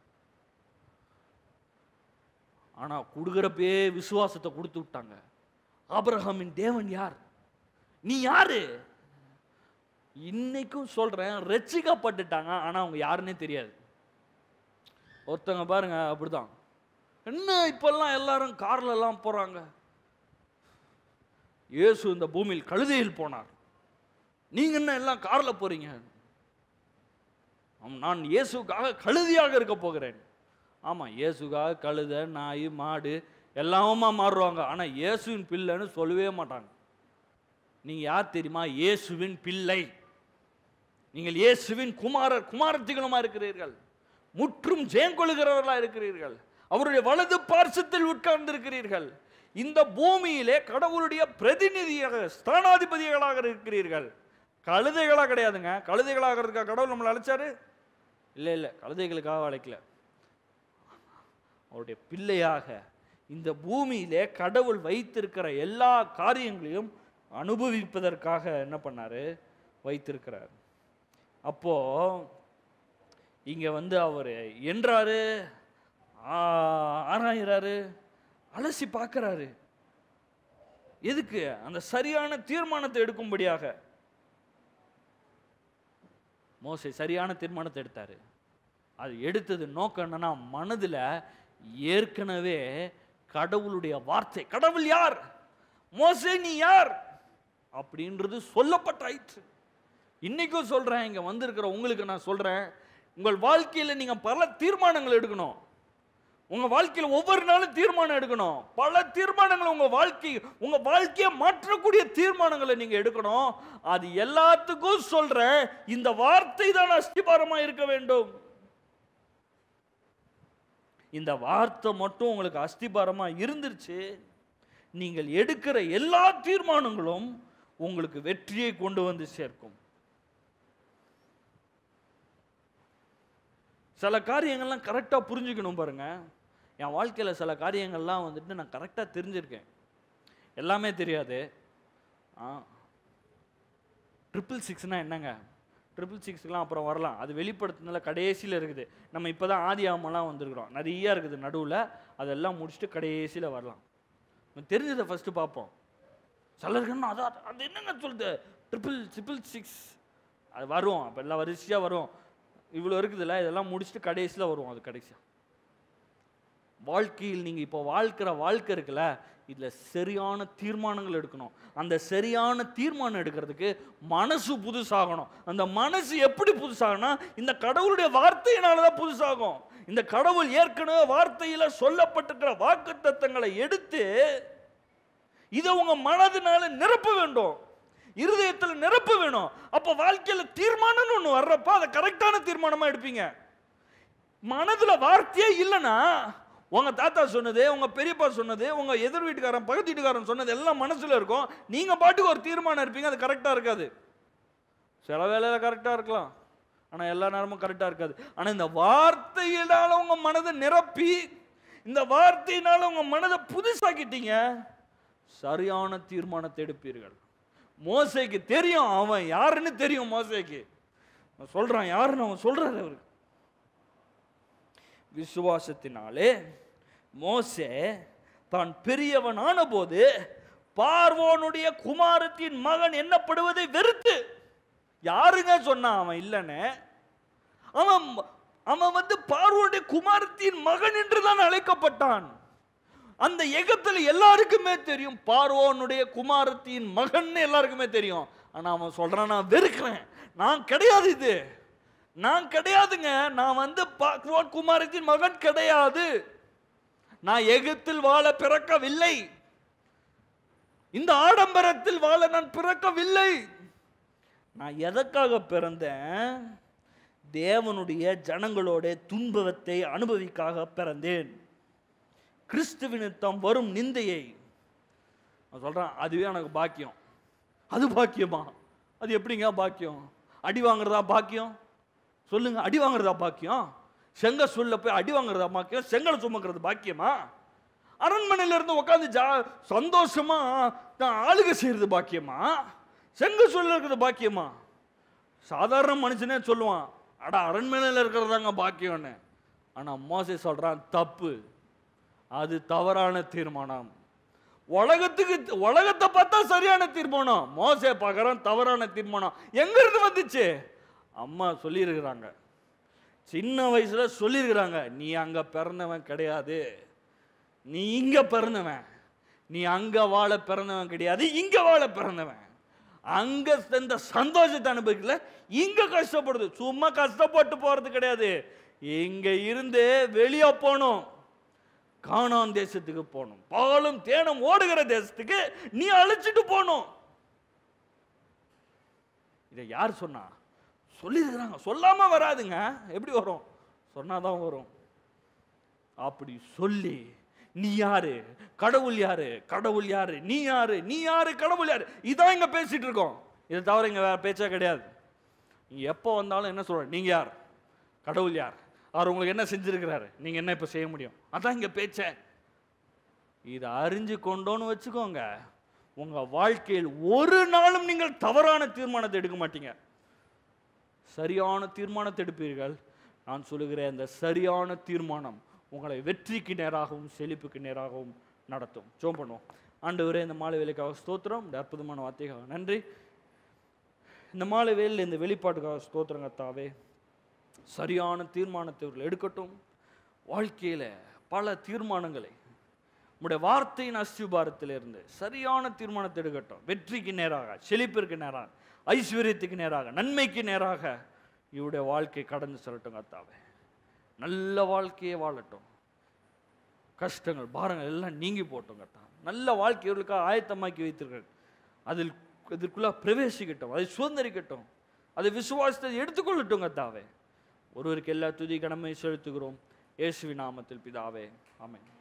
ஆனா கொடுக்குறப்பயே விசுவாசத்தை கொடுத்து விட்டாங்க ஆபிரகாமின் தேவன் யார் நீ யாரு இன்னைக்கும் சொல்றேன் ரட்சிக்கப்பட்டுட்டாங்க ஆனா அவங்க யாருன்னே தெரியாது ஒருத்தங்க பாருங்க அப்படிதான் என்ன இப்பெல்லாம் எல்லாரும் கார்ல எல்லாம் போறாங்க இயேசு இந்த பூமியில் கழுதையில் போனார் நீங்க என்ன எல்லாம் கார்ல போறீங்க ஆம், நான் இயேசுக்காக கழுதியாக இருக்க போகிறேன் ஆமா இயேசுக்காக கழுதை நாய் மாடு எல்லாமா மாறுவாங்க ஆனா இயேசுவின் பிள்ளைன்னு சொல்லவே மாட்டாங்க நீங்க யார் தெரியுமா இயேசுவின் பிள்ளை நீங்கள் இயேசுவின் குமாரர் குமாரத்திகளுமா இருக்கிறீர்கள் முற்றும் ஜெயங்கொள்கிறவர்களா இருக்கிறீர்கள் அவருடைய வலது பார்சத்தில் உட்கார்ந்திருக்கிறீர்கள் இந்த பூமியிலே கடவுளுடைய பிரதிநிதியாக ஸ்தானாதிபதிகளாக இருக்கிறீர்கள் கழுதைகளா கிடையாதுங்க கழுதைகளாக இருக்க கடவுள் நம்மளை அழைச்சாரு இல்லை இல்லை கழுதைகளுக்காக அழைக்கல அவருடைய பிள்ளையாக இந்த பூமியிலே கடவுள் வைத்திருக்கிற எல்லா காரியங்களையும் அனுபவிப்பதற்காக என்ன பண்ணாரு வைத்திருக்கிறார் அப்போ இங்க வந்து அவர் என்றாரு ஆ- ஆராயிறாரு அலசி பார்க்கறாரு எதுக்கு அந்த சரியான தீர்மானத்தை எடுக்கும்படியாக மோசே சரியான தீர்மானத்தை எடுத்தாரு அது எடுத்தது நோக்கம் என்னன்னா மனதுல ஏற்கனவே கடவுளுடைய வார்த்தை கடவுள் யார் மோசே நீ யார் அப்படின்றது சொல்லப்பட்டாயிற்று இன்னைக்கும் சொல்றேன் இங்க வந்திருக்கிற உங்களுக்கு நான் சொல்றேன் உங்கள் வாழ்க்கையில நீங்க பல தீர்மானங்கள் எடுக்கணும் உங்க வாழ்க்கையில ஒவ்வொரு நாளும் தீர்மானம் எடுக்கணும் பல தீர்மானங்கள் உங்க வாழ்க்கை உங்க வாழ்க்கையை மாற்றக்கூடிய தீர்மானங்களை நீங்க எடுக்கணும் அது எல்லாத்துக்கும் சொல்றேன் இந்த வார்த்தை தான் அஸ்திபாரமா இருக்க வேண்டும் இந்த வார்த்தை மட்டும் உங்களுக்கு அஸ்திபாரமா இருந்துருச்சு நீங்கள் எடுக்கிற எல்லா தீர்மானங்களும் உங்களுக்கு வெற்றியை கொண்டு வந்து சேர்க்கும் சில காரியங்கள்லாம் கரெக்டாக புரிஞ்சுக்கணும் பாருங்க என் வாழ்க்கையில் சில காரியங்கள்லாம் வந்துட்டு நான் கரெக்டாக தெரிஞ்சிருக்கேன் எல்லாமே தெரியாது ஆ ட்ரிபிள் சிக்ஸ்னால் என்னங்க ட்ரிபிள் சிக்ஸ்க்குலாம் அப்புறம் வரலாம் அது வெளிப்படுத்தினால கடைசியில் இருக்குது நம்ம இப்போ தான் ஆதி ஆமெல்லாம் வந்திருக்கிறோம் நிறைய இருக்குது நடுவில் அதெல்லாம் முடிச்சுட்டு கடைசியில் வரலாம் நம்ம தெரிஞ்சதை ஃபஸ்ட்டு பார்ப்போம் சிலருக்கு அதான் அது என்னங்க சொல்லுது ட்ரிபிள் ட்ரிபிள் சிக்ஸ் அது வரும் அப்போ எல்லாம் வரிசையாக வரும் இவ்வளோ இருக்குதுல்ல இதெல்லாம் முடிச்சுட்டு கடைசியில் வரும் அது கடைசியாக வாழ்க்கையில் நீங்கள் இப்போ வாழ்க்கிற வாழ்க்கை இருக்குல்ல இதில் சரியான தீர்மானங்கள் எடுக்கணும் அந்த சரியான தீர்மானம் எடுக்கிறதுக்கு மனசு புதுசாகணும் அந்த மனசு எப்படி புதுசாகணும் இந்த கடவுளுடைய வார்த்தையினால தான் புதுசாகும் இந்த கடவுள் ஏற்கனவே வார்த்தையில் சொல்லப்பட்டிருக்கிற வாக்குத்தத்தங்களை எடுத்து இதை உங்க மனதினால நிரப்ப வேண்டும் இருதயத்தில் நிரப்ப வேணும் அப்போ வாழ்க்கையில தீர்மானம்னு ஒன்று வர்றப்ப அதை கரெக்டான தீர்மானமா எடுப்பீங்க மனதுல வார்த்தையே இல்லைன்னா உங்க தாத்தா சொன்னது உங்க பெரியப்பா சொன்னது உங்க எதிர் வீட்டுக்காரன் பக்கத்து வீட்டுக்காரன் சொன்னது எல்லாம் மனசுல இருக்கும் நீங்க பாட்டுக்கு ஒரு தீர்மானம் இருப்பீங்க அது கரெக்டா இருக்காது சில வேலையில கரெக்டா இருக்கலாம் ஆனா எல்லா நேரமும் கரெக்டா இருக்காது ஆனா இந்த வார்த்தையினால உங்க மனதை நிரப்பி இந்த வார்த்தையினால உங்க மனதை புதுசாக்கிட்டீங்க சரியான தீர்மானத்தை எடுப்பீர்கள் மோசைக்கு தெரியும் அவன் யாருன்னு தெரியும் மோசைக்கு அவன் சொல்றான் யாருன்னு அவன் சொல்றாரு அவருக்கு விசுவாசத்தினாலே மோசே தான் பெரியவன் ஆனபோது பார்வோனுடைய குமாரத்தின் மகன் என்னப்படுவதை வெறுத்து யாருங்க சொன்னான் அவன் இல்லைன்னு அவன் அவன் வந்து பார்வோனுடைய குமாரத்தின் மகன் என்று தான் அழைக்கப்பட்டான் அந்த எகத்துல எல்லாருக்குமே தெரியும் பார்வோனுடைய குமாரத்தின் மகன் எல்லாருக்குமே தெரியும் ஆனா அவன் சொல்றான் நான் வெறுக்கிறேன் நான் கிடையாது இது நான் கிடையாதுங்க நான் வந்து பார்வோன் குமாரத்தின் மகன் கிடையாது நான் எகிப்தில் வாழ பிறக்கவில்லை இந்த ஆடம்பரத்தில் வாழ நான் பிறக்கவில்லை நான் எதற்காக பிறந்தேன் தேவனுடைய ஜனங்களோட துன்பத்தை அனுபவிக்காக பிறந்தேன் கிறிஸ்துவினித்தம் வரும் நிந்தையை அவன் சொல்றான் அதுவே எனக்கு பாக்கியம் அது பாக்கியமா அது எப்படிங்க பாக்கியம் அடி வாங்குறதா பாக்கியம் சொல்லுங்க அடி வாங்குறதா பாக்கியம் செங்க சொல்ல போய் அடி வாங்குறதா பாக்கியம் செங்கலை சுமக்கிறது பாக்கியமா அரண்மனையில இருந்து உட்காந்து ஜா சந்தோஷமா தான் ஆளுகை செய்யறது பாக்கியமா செங்க சொல்ல இருக்கிறது பாக்கியமா சாதாரண மனுஷனே சொல்லுவான் அட அரண்மனையில் இருக்கிறதாங்க பாக்கியம்னு ஆனா மோசே சொல்றான் தப்பு அது தவறான தீர்மானம் உலகத்துக்கு உலகத்தை பார்த்தா சரியான தீர்மானம் மோசே பார்க்கறான் தவறான தீர்மானம் எங்க இருந்து வந்துச்சு அம்மா சொல்லியிருக்கிறாங்க சின்ன வயசுல சொல்லியிருக்கிறாங்க நீ அங்க பிறந்தவன் கிடையாது நீ இங்க பிறந்தவன் நீ அங்க வாழ பிறந்தவன் கிடையாது இங்க வாழ பிறந்தவன் அங்க இந்த சந்தோஷத்தை அனுபவிக்கல இங்க கஷ்டப்படுது சும்மா கஷ்டப்பட்டு போறது கிடையாது இங்க இருந்து வெளியே போகணும் கானான் தேசத்துக்கு போகணும் பாலும் தேனும் ஓடுகிற தேசத்துக்கு நீ அழைச்சிட்டு போகணும் இதை யார் சொன்னா சொல்லியிருக்கிறாங்க சொல்லாம வராதுங்க எப்படி வரும் சொன்னாதான் வரும் அப்படி சொல்லி நீ யாரு கடவுள் யாரு கடவுள் யாரு நீ யாரு நீ யாரு கடவுள் யாரு இதான் இங்க பேசிட்டு இருக்கோம் இதை தவிர இங்க வேற பேச்சே கிடையாது நீங்க எப்போ வந்தாலும் என்ன சொல்ற நீங்க யார் கடவுள் யார் அவர் உங்களுக்கு என்ன செஞ்சிருக்கிறாரு நீங்க என்ன இப்ப செய்ய முடியும் அதான் இங்க பேச்ச இதை அறிஞ்சு கொண்டோன்னு வச்சுக்கோங்க உங்க வாழ்க்கையில் ஒரு நாளும் நீங்கள் தவறான தீர்மானத்தை எடுக்க மாட்டீங்க சரியான தீர்மானத்தை எடுப்பீர்கள் நான் சொல்லுகிற அந்த சரியான தீர்மானம் உங்களை வெற்றிக்கு நேராகவும் செழிப்புக்கு நேராகவும் நடத்தும் ஜோம் பண்ணுவோம் ஆண்டவரே இந்த மாலை வேலைக்காக ஸ்தோத்திரம் இந்த அற்புதமான வார்த்தைக்காக நன்றி இந்த மாலை வேலையில் இந்த வெளிப்பாட்டுக்காக ஸ்தோத்திரம் கர்த்தாவே சரியான தீர்மானத்தை இவர்கள் எடுக்கட்டும் வாழ்க்கையில் பல தீர்மானங்களை உம்முடைய வார்த்தையின் அஸ்திபாரத்திலிருந்து சரியான தீர்மானத்தை எடுக்கட்டும் வெற்றிக்கு நேராக செழிப்பிற்கு நேராக ஐஸ்வர்யத்துக்கு நேராக நன்மைக்கு நேராக இவருடைய வாழ்க்கை கடந்து செல்லட்டும் கர்த்தாவே நல்ல வாழ்க்கையை வாழட்டும் கஷ்டங்கள் பாரங்கள் எல்லாம் நீங்கி போட்டும் கர்த்தா நல்ல வாழ்க்கை இவர்களுக்காக ஆயத்தமாக்கி வைத்தீர்கள் அதில் இதற்குள்ள பிரவேசிக்கட்டும் அதை சுதந்திரிக்கட்டும் அதை விசுவாசத்தை எடுத்துக்கொள்ளட்டும் கர்த்தாவே ஒருவருக்கு எல்லா துதி கடமை செலுத்துகிறோம் இயேசுவின் நாமத்தில் பிதாவே ஆமென்